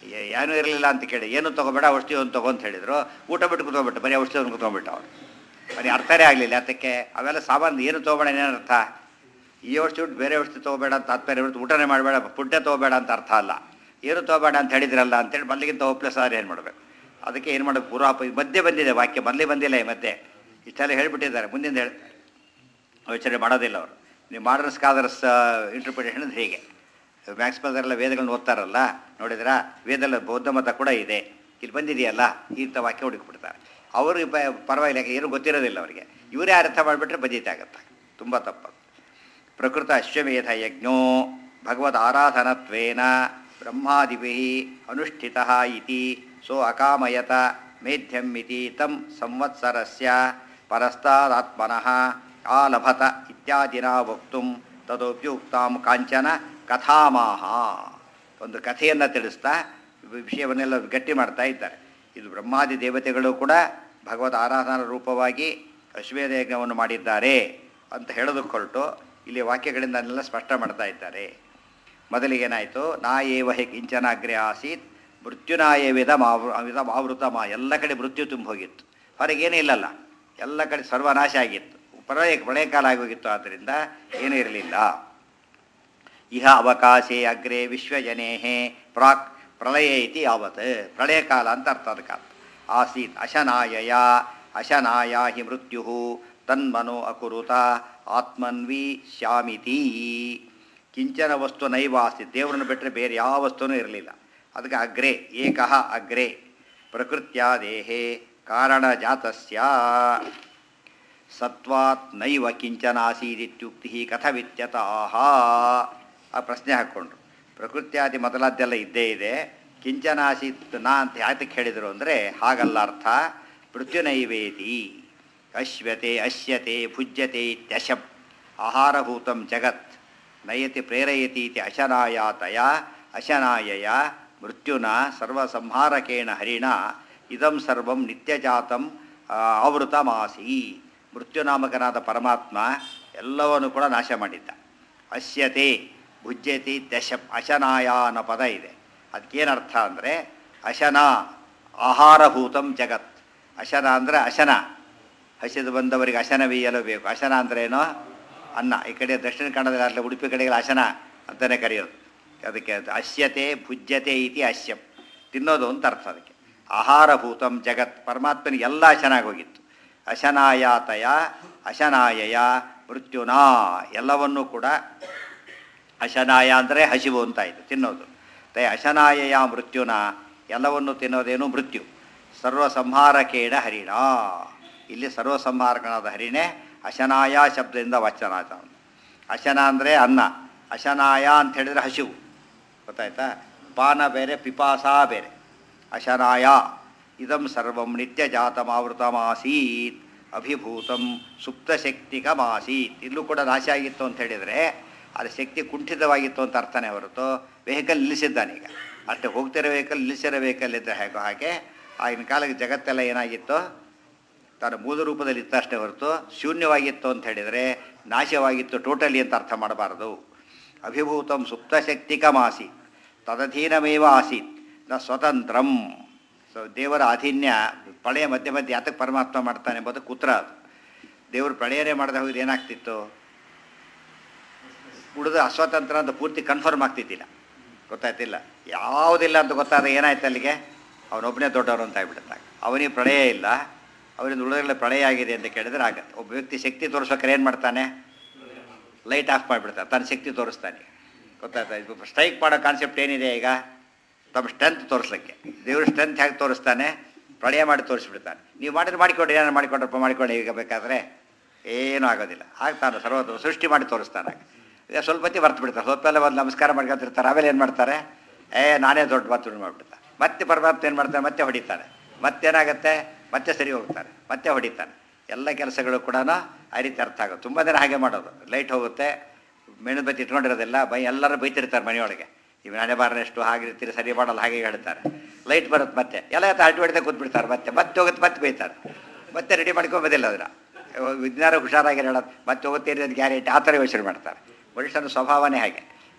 ಏ- ಏನೂ ಇರಲಿಲ್ಲ ಅಂತ ಕೇಳಿ ಏನು ತೊಗೋಬೇಡ ಔಷಧಿ ಒಂದು ತಗೋ ಅಂತ ಹೇಳಿದ್ರು ಊಟ ಬಿಟ್ಟು ಕುತ್ಕೊಂಡ್ಬಿಟ್ಟು ಬರೀ ಔಷಧಿ ಒಂದು ಕುತ್ಕೊಂಡ್ಬಿಟ್ಟು ಅವ್ರು ಬರೀ ಅರ್ಥನೇ ಆಗಲಿಲ್ಲ ಅದಕ್ಕೆ ಅವೆಲ್ಲ ಸಾಮಾನು ಏನು ತೊಗೋಬೇಡ ಏನೇನು ಅರ್ಥ ಈ ಔಷಧಿ ಬಿಟ್ಟು ಬೇರೆ ಔಷಧಿ ತೊಗೋಬೇಡ ಅಂತ ತಾತ್ಪರ್ಯ ಬಿಟ್ಟು ಊಟನೇ ಮಾಡಬೇಡ ಫುಡ್ಡೇ ತೊಗೋಬೇಡ ಅಂತ ಅರ್ಥ ಅಲ್ಲ ಏನು ತೊಗೋಬೇಡ ಅಂತ ಹೇಳಿದ್ರಲ್ಲ ಅಂತೇಳಿ ಮೊದಲಿಗಿಂತ ಹೋಪ್ಲೆಸ್ ಆದ್ರೆ ಏನು ಮಾಡಬೇಕು ಅದಕ್ಕೆ ಏನು ಮಾಡೋದು ಪೂರ್ವಾಪ ಈ ಮಧ್ಯೆ ಬಂದಿದೆ ವಾಕ್ಯ ಮೊದಲೇ ಬಂದಿಲ್ಲ ಈ ಮಧ್ಯೆ ಇಷ್ಟೆಲ್ಲ ಹೇಳಿಬಿಟ್ಟಿದ್ದಾರೆ ಮುಂದಿಂದ ಹೇಳ್ತಾರೆ ಯೋಚನೆ ಮಾಡೋದಿಲ್ಲ ಅವರು ನೀವು ಮಾಡರ್ನ್ ಸ್ಕಾಲರ್ಸ್ ಇಂಟರ್ಪ್ರಿಟೇಷನ್ ಅಂದ್ರೆ ಹೀಗೆ ಮ್ಯಾಕ್ಸ್ಪದರೆಲ್ಲ ವೇದಗಳನ್ನ ಓದ್ತಾರಲ್ಲ ನೋಡಿದ್ರಾ ವೇದಲ್ಲ ಬೌದ್ಧ ಮತ ಕೂಡ ಇದೆ ಇಲ್ಲಿ ಬಂದಿದೆಯಲ್ಲ ಇಂಥ ವಾಕ್ಯ ಹುಡುಕ್ಬಿಡ್ತಾರೆ ಅವರು ಪ- ಪರವಾಗಿಲ್ಲ ಯಾಕೆ ಏನು ಗೊತ್ತಿರೋದಿಲ್ಲ ಅವರಿಗೆ ಇವರೇ ಅರ್ಥ ಮಾಡಿಬಿಟ್ರೆ ಬದೀತಾಗತ್ತೆ ತುಂಬ ತಪ್ಪು ಪ್ರಕೃತ ಅಶ್ವಮೇಧ ಯಜ್ಞೋ ಭಗವದ್ ಆರಾಧನತ್ವೇನ ಬ್ರಹ್ಮಾದಿಭಿ ಅನುಷ್ಠಿತ ಇತಿ ಸೋ ಅಕಾಮಯತ ಮೇಧ್ಯಂ ಇತಿ ತಂ ಸಂವತ್ಸರಸ್ಯ ಪರಸ್ತಾದಾತ್ಮನಃ ಆಲಭತ ಇತ್ಯಾದಿನ ವಕ್ತುಂ ತದೋಪ್ಯುಕ್ತಾಂ ಕಾಂಚನ ಕಥಾಮಾಹ ಒಂದು ಕಥೆಯನ್ನು ತಿಳಿಸ್ತಾ ವಿಷಯವನ್ನೆಲ್ಲ ಗಟ್ಟಿ ಮಾಡ್ತಾ ಇದ್ದಾರೆ ಇದು ಬ್ರಹ್ಮಾದಿ ದೇವತೆಗಳು ಕೂಡ ಭಗವದ್ ಆರಾಧನಾ ರೂಪವಾಗಿ ಅಶ್ವೇಧ ಯಜ್ಞವನ್ನು ಮಾಡಿದ್ದಾರೆ ಅಂತ ಹೇಳೋದಕ್ಕೆ ಹೊರಟು ಇಲ್ಲಿ ವಾಕ್ಯಗಳಿಂದ ಅದನ್ನೆಲ್ಲ ಸ್ಪಷ್ಟ ಮಾಡ್ತಾ ಇದ್ದಾರೆ ಮೊದಲಿಗೆ ಏನಾಯಿತು ನಾ ಏವ ಹಿ ಕಿಂಚನಾಗ್ರೆ ಆಸೀತ್ ಮೃತ್ಯುನಾಯ ವಿಧ ಮಾವೃ ವಿಧ ಮಾವೃತ ಮಾ ಎಲ್ಲ ಕಡೆ ಮೃತ್ಯು ತುಂಬ ಹೋಗಿತ್ತು ಹೊರಗೇನೂ ಇಲ್ಲಲ್ಲ ಎಲ್ಲ ಕಡೆ ಸರ್ವನಾಶ ಆಗಿತ್ತು ಪ್ರಳಯ ಪ್ರಳಯ ಕಾಲ ಆಗೋಗಿತ್ತು ಆದ್ದರಿಂದ ಏನೂ ಇರಲಿಲ್ಲ ಇಹ ಅವಕಾಶೆ ಅಗ್ರೆ ವಿಶ್ವಜನೇ ಪ್ರಾಕ್ ಪ್ರಳಯ ಇತಿ ಯಾವತ್ ಪ್ರಳಯ ಕಾಲ ಅಂತ ಅರ್ಥ ಅದಕ್ಕೆ ಆಸೀತ್ ಅಶನಾಯಯ ಅಶನಾಯ ಹಿ ಮೃತ್ಯು ತನ್ಮನೋ ಅಕುರುತ ಆತ್ಮನ್ವಿ ಶ್ಯಾಮಿತಿ ಕಿಂಚನ ವಸ್ತು ನೈವ ಆಸೀತ್ ದೇವರನ್ನು ಬಿಟ್ಟರೆ ಬೇರೆ ಯಾವ ವಸ್ತುನೂ ಇರಲಿಲ್ಲ ಅದಕ್ಕೆ ಅಗ್ರೆ ಏಕಃ ಅಗ್ರೆ ಪ್ರಕೃತ್ಯ ದೇಹೇ ಕಾರಣಜಾತಸ್ಯ ಸತ್ವಾತ್ ನೈವ ಕಿಂಚನಾಸೀದಿತ್ಯುಕ್ತಿ ಕಥವಿತ್ಯತಃ ಆ ಪ್ರಶ್ನೆ ಹಾಕ್ಕೊಂಡ್ರು ಪ್ರಕೃತ್ಯಾದಿ ಮೊದಲಾದ್ದೆಲ್ಲ ಇದ್ದೇ ಇದೆ ಕಿಂಚನಾಸೀತ್ ನಾ ಅಂತ ಯಾತಕ್ಕೆ ಹೇಳಿದರು ಅಂದರೆ ಹಾಗಲ್ಲ ಅರ್ಥ ಮೃತ್ಯುನೈವೇತಿ ಅಶ್ವತೆ ಅಶ್ಯತೆ ಭುಜ್ಯತೆ ಇತ್ಯಶಂ ಆಹಾರಭೂತಂ ಜಗತ್ ನಯತಿ ಪ್ರೇರಯತಿ ಇತಿ ಅಶನಾಯಾತಯ ಅಶನಾಯಯ ಮೃತ್ಯುನ ಸರ್ವಸಂಹಾರಕೇಣ ಹರಿಣ ಇದಂ ಸರ್ವಂ ನಿತ್ಯಜಾತಂ ಆ, ಆವೃತಮಾಸಿ ಮೃತ್ಯುನಾಮಕನಾದ ಪರಮಾತ್ಮ ಎಲ್ಲವನ್ನು ಕೂಡ ನಾಶ ಮಾಡಿದ್ದ ಅಶ್ಯತೆ ಭುಜ್ಯತಿ ದಶ ಅಶನಾಯ ಅನ್ನೋ ಪದ ಇದೆ ಅದಕ್ಕೇನು ಅರ್ಥ ಅಂದರೆ ಅಶನ ಆಹಾರಭೂತಂ ಜಗತ್ ಅಶನ ಅಂದರೆ ಅಶನ ಹಸಿದು ಬಂದವರಿಗೆ ಅಶನವೀಯಲು ಬೇಕು ಅಶನ ಅಂದ್ರೇನು ಅನ್ನ ಈ ಕಡೆ ದಕ್ಷಿಣ ಕನ್ನಡದಲ್ಲಿ ಅಲ್ಲ ಉಡುಪಿ ಕಡೆಗೆ ಅಶನ ಅಂತಲೇ ಕರೆಯೋದು ಅದಕ್ಕೆ ಅದು ಅಶ್ಯತೆ ಭುಜ್ಯತೆ ಇತಿ ಅಶ್ಯಂ ತಿನ್ನೋದು ಅಂತ ಅರ್ಥ ಅದಕ್ಕೆ ಆಹಾರಭೂತಂ ಜಗತ್ ಪರಮಾತ್ಮನಿಗೆ ಎಲ್ಲ ಅಶನಾಗೋಗಿತ್ತು ಅಶನಾಯಾತಯ ಅಶನಾಯಯ ಮೃತ್ಯುನಾ ಎಲ್ಲವನ್ನೂ ಕೂಡ ಅಶನಾಯ ಅಂದರೆ ಹಸಿವು ಅಂತ ಆಯಿತು ತಿನ್ನೋದು ತೈ ಅಶನಾಯಯ ಮೃತ್ಯುನ ಎಲ್ಲವನ್ನು ತಿನ್ನೋದೇನು ಮೃತ್ಯು ಸರ್ವಸಂಹಾರಕೇಣ ಹರಿಣ ಇಲ್ಲಿ ಸರ್ವಸಂಹಾರಕನಾದ ಹರಿಣೆ ಅಶನಾಯ ಶಬ್ದದಿಂದ ವಚನ ಆಯ್ತು ಅವನು ಅಶನ ಅಂದರೆ ಅನ್ನ ಅಶನಾಯ ಅಂತ ಹೇಳಿದರೆ ಹಸಿವು ಗೊತ್ತಾಯ್ತಾ ಪಾನ ಬೇರೆ ಪಿಪಾಸ ಬೇರೆ ಅಶನಾಯ ಇದಂ ಸರ್ವಂ ನಿತ್ಯ ಜಾತಮಾವೃತಮಾಸೀತ್ ಅಭಿಭೂತಂ ಸುಪ್ತಶಕ್ತಿಕಮಾಸೀತ್ ಇಲ್ಲೂ ಕೂಡ ನಾಶ ಆಗಿತ್ತು ಅಂತ ಹೇಳಿದರೆ ಅದು ಶಕ್ತಿ ಕುಂಠಿತವಾಗಿತ್ತು ಅಂತ ಅರ್ಥನೇ ಹೊರತು ವೆಹಿಕಲ್ ನಿಲ್ಲಿಸಿದ್ದಾನೀಗ ಅಷ್ಟೇ ಹೋಗ್ತಿರೋ ವೆಹಿಕಲ್ ನಿಲ್ಲಿಸಿರೋ ವೆಹಿಕಲ್ ಇದ್ದರೆ ಹೇಗೋ ಹಾಗೆ ಆಗಿನ ಕಾಲಕ್ಕೆ ಜಗತ್ತೆಲ್ಲ ಏನಾಗಿತ್ತು ತಾನು ಮೂಲ ರೂಪದಲ್ಲಿ ಇತ್ತಷ್ಟೇ ಹೊರತು ಶೂನ್ಯವಾಗಿತ್ತು ಅಂತ ಹೇಳಿದರೆ ನಾಶವಾಗಿತ್ತು ಟೋಟಲಿ ಅಂತ ಅರ್ಥ ಮಾಡಬಾರದು ಅಭಿಭೂತಂ ಸುಪ್ತಶಕ್ತಿಕಮಾಸಿ ತದಧೀನಮೇವ ಆಸೀತ್ ನ ಸ್ವತಂತ್ರಂ ಸೊ ದೇವರ ಅಧೀನ್ಯ ಪ್ರಳಯ ಮಧ್ಯೆ ಮಧ್ಯೆ ಯಾತಕ್ಕೆ ಪರಮಾತ್ಮ ಮಾಡ್ತಾನೆ ಎಂಬುದು ಕುತ್ರ ಅದು ದೇವರು ಪ್ರಳಯನೇ ಮಾಡದೆ ಹೋಗಿದ್ದು ಏನಾಗ್ತಿತ್ತು ಉಳಿದು ಅಸ್ವತಂತ್ರ ಅಂತ ಪೂರ್ತಿ ಕನ್ಫರ್ಮ್ ಆಗ್ತಿದ್ದಿಲ್ಲ ಗೊತ್ತಾಯ್ತಿಲ್ಲ ಯಾವುದಿಲ್ಲ ಅಂತ ಗೊತ್ತಾದ ಏನಾಯ್ತು ಅಲ್ಲಿಗೆ ಅವನೊಬ್ಬನೇ ದೊಡ್ಡವನು ಅಂತ ಆಗ್ಬಿಡುತ್ತಾಗ ಅವನಿಗೆ ಪ್ರಳಯ ಇಲ್ಲ ಅವರಿಂದ ಉಳಿದೆಲ್ಲ ಪ್ರಳಯ ಆಗಿದೆ ಅಂತ ಕೇಳಿದ್ರೆ ಆಗತ್ತೆ ಒಬ್ಬ ವ್ಯಕ್ತಿ ಶಕ್ತಿ ತೋರಿಸ್ಬೇಕಾದ್ರೆ ಏನು ಮಾಡ್ತಾನೆ ಲೈಟ್ ಆಫ್ ಮಾಡಿಬಿಡ್ತಾನೆ ತನ್ನ ಶಕ್ತಿ ತೋರಿಸ್ತಾನೆ ಗೊತ್ತಾಯ್ತಾ ಇದು ಸ್ಟ್ರೈಕ್ ಮಾಡೋ ಕಾನ್ಸೆಪ್ಟ್ ಏನಿದೆ ಈಗ ತಮ್ಮ ಸ್ಟ್ರೆಂತ್ ತೋರಿಸ್ಲಿಕ್ಕೆ ದೇವ್ರ ಸ್ಟ್ರೆಂತ್ ಹೇಗೆ ತೋರಿಸ್ತಾನೆ ಪ್ರಳಯ ಮಾಡಿ ತೋರಿಸ್ಬಿಡ್ತಾನೆ ನೀವು ಮಾಡಿದ್ರೆ ಮಾಡಿಕೊಡಿ ಏನಾರು ಮಾಡಿಕೊಡ್ರಪ್ಪ ಮಾಡಿಕೊಳ್ಳಿ ಈಗ ಬೇಕಾದರೆ ಏನೂ ಆಗೋದಿಲ್ಲ ಆಗ ತಾನು ಸರ್ವ ಸೃಷ್ಟಿ ಮಾಡಿ ತೋರಿಸ್ತಾನೆ ಈಗ ಸ್ವಲ್ಪ ಹೊತ್ತಿ ಬರ್ತು ಬಿಡ್ತಾರೆ ಸ್ವಲ್ಪ ಎಲ್ಲ ಒಂದು ನಮಸ್ಕಾರ ಮಾಡ್ಕೊತಿರ್ತಾರೆ ಆಮೇಲೆ ಏನು ಮಾಡ್ತಾರೆ ಏ ನಾನೇ ದೊಡ್ಡ ಮಾತು ಮಾಡಿಬಿಡ್ತಾರೆ ಮತ್ತೆ ಪರಮಾತ್ಮ ಏನು ಮಾಡ್ತಾರೆ ಮತ್ತೆ ಹೊಡಿತಾರೆ ಮತ್ತೇನಾಗುತ್ತೆ ಮತ್ತೆ ಸರಿ ಹೋಗ್ತಾರೆ ಮತ್ತೆ ಹೊಡಿತಾನೆ ಎಲ್ಲ ಕೆಲಸಗಳು ಕೂಡ ಆ ರೀತಿ ಅರ್ಥ ಆಗೋದು ತುಂಬ ದಿನ ಹಾಗೆ ಮಾಡೋದು ಲೈಟ್ ಹೋಗುತ್ತೆ ಮೆಣದ ಬತ್ತಿ ಇಟ್ಕೊಂಡಿರೋದಿಲ್ಲ ಬೈ ಎಲ್ಲರೂ ಬೈತಿರ್ತಾರೆ ಮನೆಯೊಳಗೆ ಇವು ನಾನೇ ಬಾರನೆಷ್ಟು ಹಾಗೆ ಇರ್ತೀರಿ ಸರಿ ಮಾಡಲ್ಲ ಹಾಗೆ ಹೇಳ್ತಾರೆ ಲೈಟ್ ಬರುತ್ತೆ ಮತ್ತೆ ಎಲ್ಲ ಹರಟಿ ಹೊಡಿತಾ ಕೂತ್ಬಿಡ್ತಾರೆ ಮತ್ತೆ ಮತ್ತೆ ಹೋಗುತ್ತೆ ಮತ್ತೆ ಬೈತಾರೆ ಮತ್ತೆ ರೆಡಿ ಮಾಡ್ಕೊಂಬೋದಿಲ್ಲ ಅದನ್ನ ವಿಜ್ಞಾನ ಹುಷಾರಾಗಿ ಹೇಳೋದು ಮತ್ತೆ ಹೋಗುತ್ತೀರಿ ಅಂತ ಗ್ಯಾರಂಟಿ ಆ ಥರ ಯೋಚನೆ ಮಾಡ್ತಾರೆ ಮನುಷ್ಯನ ಸ್ವಭಾವನೇ ಹಾಗೆ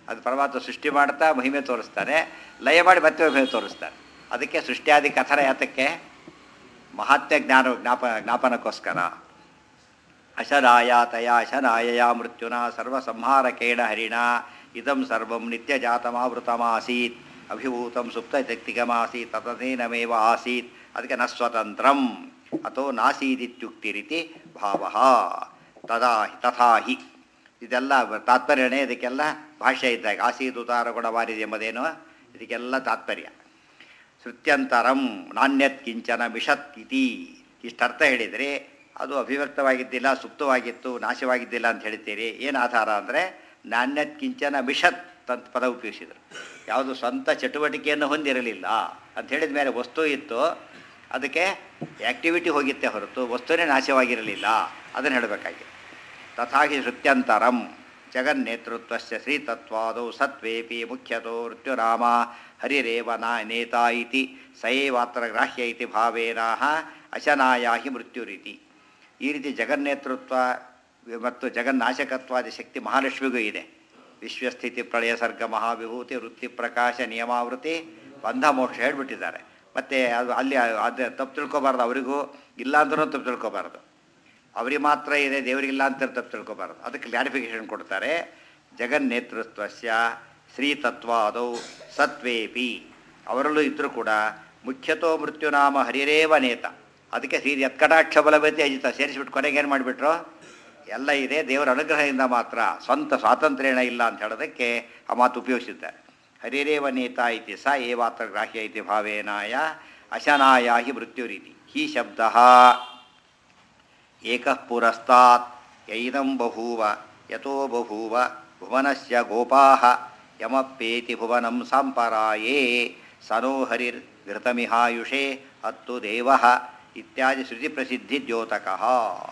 ಅದು ಪರಮಾತ್ಮ ಸೃಷ್ಟಿ ಮಾಡ್ತಾ ಮಹಿಮೆ ತೋರಿಸ್ತಾನೆ ಲಯ ಮಾಡಿ ಮತ್ತೆ ಮಹಿಮೆ ತೋರಿಸ್ತಾನೆ ಅದಕ್ಕೆ ಸೃಷ್ಟಿಯಾದಿ ಕಥನ ಯಾತಕ್ಕೆ ಮಹಾತ್ಮ ಜ್ಞಾನ ಜ್ಞಾಪ ಜ್ಞಾಪನಕ್ಕೋಸ್ಕರ ಅಶನಾಯ ತಯ ಅಶನಾಯಯ ಮೃತ್ಯುನ ಸರ್ವಸಂಹಾರಕೇಣ ಹರಿಣ ಇದಂ ಸರ್ವಂ ನಿತ್ಯಜಾತಮಾವೃತಮಾಸೀತ್ ಅಭಿಭೂತಂ ಸುಪ್ತಶಕ್ತಿಗಮಾಸೀತ್ ತತನೇನಮೇವ ಆಸೀತ್ ಅದಕ್ಕೆ ನ ಸ್ವತಂತ್ರಂ ಅಥೋ ನಾಸೀದಿತ್ಯುಕ್ತಿ ರೀತಿ ಭಾವ ತದಾ ತಥಾ ಹಿ ಇದೆಲ್ಲ ತಾತ್ಪರ್ಯನೇ ಇದಕ್ಕೆಲ್ಲ ಭಾಷೆ ಇದ್ದಾಗ ಆಸೀತ್ ಉದಾರ ಗುಣವಾರಿದೆ ಎಂಬುದೇನು ಇದಕ್ಕೆಲ್ಲ ತಾತ್ಪರ್ಯ ಶ್ರುತ್ಯಂತರಂ ನಾಣ್ಯತ್ ಕಿಂಚನ ಮಿಷತ್ ಇತಿ ಇಷ್ಟರ್ಥ ಹೇಳಿದರೆ ಅದು ಅಭಿವ್ಯಕ್ತವಾಗಿದ್ದಿಲ್ಲ ಸುಪ್ತವಾಗಿತ್ತು ನಾಶವಾಗಿದ್ದಿಲ್ಲ ಅಂತ ಹೇಳ್ತೀರಿ ಏನು ಆಧಾರ ಅಂದರೆ ನಾಣ್ಯತ್ ಕಿಂಚನ ಮಿಷತ್ ಅಂತ ಪದ ಉಪಯೋಗಿಸಿದರು ಯಾವುದು ಸ್ವಂತ ಚಟುವಟಿಕೆಯನ್ನು ಹೊಂದಿರಲಿಲ್ಲ ಅಂತ ಹೇಳಿದ ಮೇಲೆ ವಸ್ತು ಇತ್ತು ಅದಕ್ಕೆ ಆ್ಯಕ್ಟಿವಿಟಿ ಹೋಗಿತ್ತೆ ಹೊರತು ವಸ್ತುವೇ ನಾಶವಾಗಿರಲಿಲ್ಲ ಅದನ್ನು ಹೇಳಬೇಕಾಗಿ ತಥಾಹಿ ಶ್ರುತ್ಯಂತರಂ ಜಗನ್ನೇತೃತ್ವಸ್ಯ ಶ್ರೀತತ್ವಾದೌ ಸತ್ವೇಪಿ ಮುಖ್ಯತೋ ಮೃತ್ಯುರಾಮ ಹರಿರೇವ ನ ನೇತಾ ಇತಿ ಸಯೇವಾತ್ರ ಗ್ರಾಹ್ಯ ಇತಿ ಭಾವೇನಾಹ ಅಶನಾಯ ಹಿ ಮೃತ್ಯುರಿತಿ ಈ ರೀತಿ ಜಗನ್ನೇತೃತ್ವ ಮತ್ತು ಜಗನ್ನಾಶಕತ್ವಾದಿ ಶಕ್ತಿ ಮಹಾಲಕ್ಷ್ಮಿಗೂ ಇದೆ ವಿಶ್ವಸ್ಥಿತಿ ಪ್ರಳಯ ಸರ್ಗ ಮಹಾವಿಭೂತಿ ವೃತ್ತಿ ಪ್ರಕಾಶ ನಿಯಮಾವೃತಿ ಬಂಧ ಮೋಕ್ಷ ಹೇಳ್ಬಿಟ್ಟಿದ್ದಾರೆ ಮತ್ತು ಅದು ಅಲ್ಲಿ ಅದು ತಪ್ಪು ತಿಳ್ಕೊಬಾರ್ದು ಅವರಿಗೂ ಇಲ್ಲ ಅಂದ್ರೂ ತಪ್ಪು ತಿಳ್ಕೊಬಾರ್ದು ಅವರಿಗೆ ಮಾತ್ರ ಇದೆ ದೇವರಿಗಿಲ್ಲ ಅಂತ ತಪ್ಪು ತಿಳ್ಕೊಬಾರ್ದು ಅದಕ್ಕೆ ಕ್ಲಾರಿಫಿಕೇಶನ್ ಕೊಡ್ತಾರೆ ಜಗನ್ನೇತೃತ್ವಸ್ಯ ಶ್ರೀತತ್ವಾದೌ ಸತ್ವೇಪಿ ಅವರಲ್ಲೂ ಇದ್ದರೂ ಕೂಡ ಮುಖ್ಯತೋ ಮೃತ್ಯುನಾಮ ಹರಿರೇವ ನೇತ ಅದಕ್ಕೆ ಶ್ರೀ ಯತ್ಕಟಾಕ್ಷ ಬಲವತಿ ಅಜಿತ ಸೇರಿಸ್ಬಿಟ್ಟು ಕೊನೆಗೆ ಏನು ಮಾಡಿಬಿಟ್ರು ಎಲ್ಲ ಇದೆ ದೇವರ ಅನುಗ್ರಹದಿಂದ ಮಾತ್ರ ಸ್ವಂತ ಸ್ವಾತಂತ್ರ್ಯನ ಇಲ್ಲ ಅಂತ ಹೇಳೋದಕ್ಕೆ ಆ ಮಾತು ಉಪಯೋಗಿಸಿದ್ದಾರೆ ಹರಿರೇವ ನೇತ ಇತಿ ಸ ಏವಾತ್ರ ಗ್ರಾಹ್ಯ ಇತಿ ಭಾವೇನಾಯ ಅಶನಾಯ ಹಿ ಮೃತ್ಯುರೀತಿ ಹಿ ಶಬ್ದ ಏಕಃ ಪುರಸ್ತಾತ್ ಯೈದಂ ಬಭೂವ ಯತೋ ಬಭೂವ ಭುವನಸ್ಯ ಗೋಪಾಃ ಯಮಪ್ಪೇತಿ ಭುವನಂ ಸಾಂಪರಾಯೇ ಸನೋ ಹರಿರ್ಘೃತಮಿಹಾಯುಷೇ ಹತ್ತು ದೇವಃ ಇತ್ಯಾದಿ ಶ್ರುತಿ ಪ್ರಸಿದ್ಧಿ ದ್ಯೋತಕಃ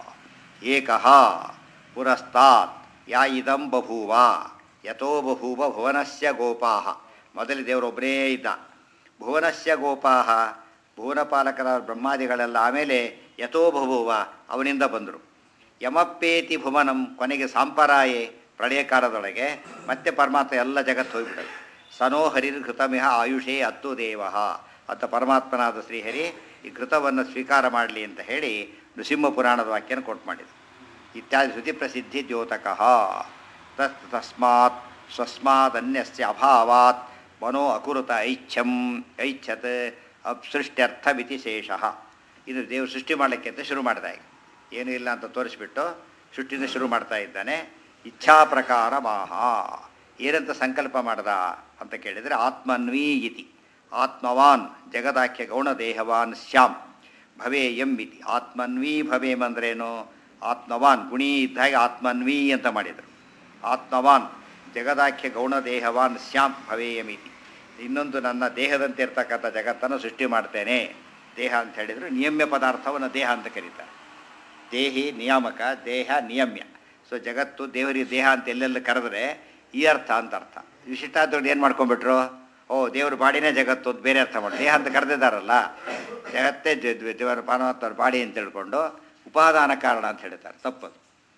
ಏಕಃ ಪುರಸ್ತಾತ್ ಯಾ ಇದಂ ಬಭೂವ ಯತೋ ಬಭೂವ ಭುವನಸ್ಯ ಗೋಪಾಃ ಮೊದಲು ದೇವರೊಬ್ಬರೇ ಇದ್ದ ಭುವನಸ್ಯ ಗೋಪಾಃ ಭುವನಪಾಲಕರ ಬ್ರಹ್ಮಾದಿಗಳೆಲ್ಲ ಆಮೇಲೆ ಯಥೋ ಬಭೂವ ಅವನಿಂದ ಬಂದರು ಯಮಪ್ಪೇತಿ ಭುವನಂ ಕೊನೆಗೆ ಸಾಂಪರಾಯೆ ಪ್ರಳಯಕಾಲದೊಳಗೆ ಮತ್ತೆ ಪರಮಾತ್ಮ ಎಲ್ಲ ಜಗತ್ತು ಹೋಗ್ಬಿಟ್ಟದು ಸನೋ ಹರಿರ್ಘೃತಮಿಹ ಆಯುಷೇ ಹತ್ತು ದೇವ ಅಂತ ಪರಮಾತ್ಮನಾದ ಶ್ರೀಹರಿ ಈ ಘೃತವನ್ನು ಸ್ವೀಕಾರ ಮಾಡಲಿ ಅಂತ ಹೇಳಿ ನೃಸಿಂಹ ಪುರಾಣದ ವಾಕ್ಯನ ಕೊಟ್ಟು ಮಾಡಿದರು ಇತ್ಯಾದಿ ಶ್ರುತಿ ಪ್ರಸಿದ್ಧಿ ದ್ಯೋತಕಃ ತತ್ ತಸ್ಮಾತ್ ಸ್ವಸ್ಮಾದನ್ಯಸ್ಯ ಅಭಾವಾತ್ ಮನೋ ಅಕುರುತ ಐಚ್ಛಂ ಐಚ್ಛತ್ ಅಪ್ಸೃಷ್ಟ್ಯರ್ಥಮಿತಿ ಶೇಷಃ ಇದು ದೇವರು ಸೃಷ್ಟಿ ಮಾಡಲಿಕ್ಕೆ ಅಂತ ಶುರು ಮಾಡ್ದ ಈಗ ಏನೂ ಇಲ್ಲ ಅಂತ ತೋರಿಸ್ಬಿಟ್ಟು ಸೃಷ್ಟಿನ ಶುರು ಮಾಡ್ತಾ ಇದ್ದಾನೆ ಇಚ್ಛಾ ಪ್ರಕಾರ ಮಾಹ ಏನಂತ ಸಂಕಲ್ಪ ಮಾಡ್ದ ಅಂತ ಕೇಳಿದರೆ ಆತ್ಮನ್ವೀ ಇತಿ ಆತ್ಮವಾನ್ ಜಗದಾಖ್ಯ ಗೌಣದೇಹವಾನ್ ಶ್ಯಾಮ್ ಭವೇಯಂ ಇತಿ ಆತ್ಮನ್ವೀ ಭವೇಮ್ ಅಂದ್ರೇನು ಆತ್ಮವಾನ್ ಗುಣಿ ಇದ್ದಾಗೆ ಆತ್ಮನ್ವೀ ಅಂತ ಮಾಡಿದರು ಆತ್ಮವಾನ್ ಜಗದಾಖ್ಯ ಗೌಣದೇಹವಾನ್ ಶ್ಯಾಮ್ ಭವೇಯಮಿತಿ ಇನ್ನೊಂದು ನನ್ನ ದೇಹದಂತೆ ಇರ್ತಕ್ಕಂಥ ಜಗತ್ತನ್ನು ಸೃಷ್ಟಿ ಮಾಡ್ತೇನೆ ದೇಹ ಅಂತ ಹೇಳಿದರು ನಿಯಮ್ಯ ಪದಾರ್ಥವನ್ನು ದೇಹ ಅಂತ ಕರೀತಾರೆ ದೇಹಿ ನಿಯಾಮಕ ದೇಹ ನಿಯಮ್ಯ ಸೊ ಜಗತ್ತು ದೇವರಿಗೆ ದೇಹ ಅಂತ ಎಲ್ಲೆಲ್ಲ ಕರೆದ್ರೆ ಈ ಅರ್ಥ ಅಂತ ಅರ್ಥ ವಿಶಿಷ್ಟಾದ್ರದ್ದು ಏನು ಮಾಡ್ಕೊಂಡ್ಬಿಟ್ರು ಓ ದೇವ್ರ ಬಾಡಿನೇ ಜಗತ್ತು ಅಂತ ಬೇರೆ ಅರ್ಥ ಮಾಡಿ ದೇಹ ಅಂತ ಕರೆದಿದ್ದಾರಲ್ಲ ಜಗತ್ತೇ ಜ- ದೇವರ ಪರಮಾತ್ಮರ ಬಾಡಿ ಅಂತ ತಿಳ್ಕೊಂಡು ಉಪಾದಾನ ಕಾರಣ ಅಂತ ಹೇಳ್ತಾರೆ ತಪ್ಪದು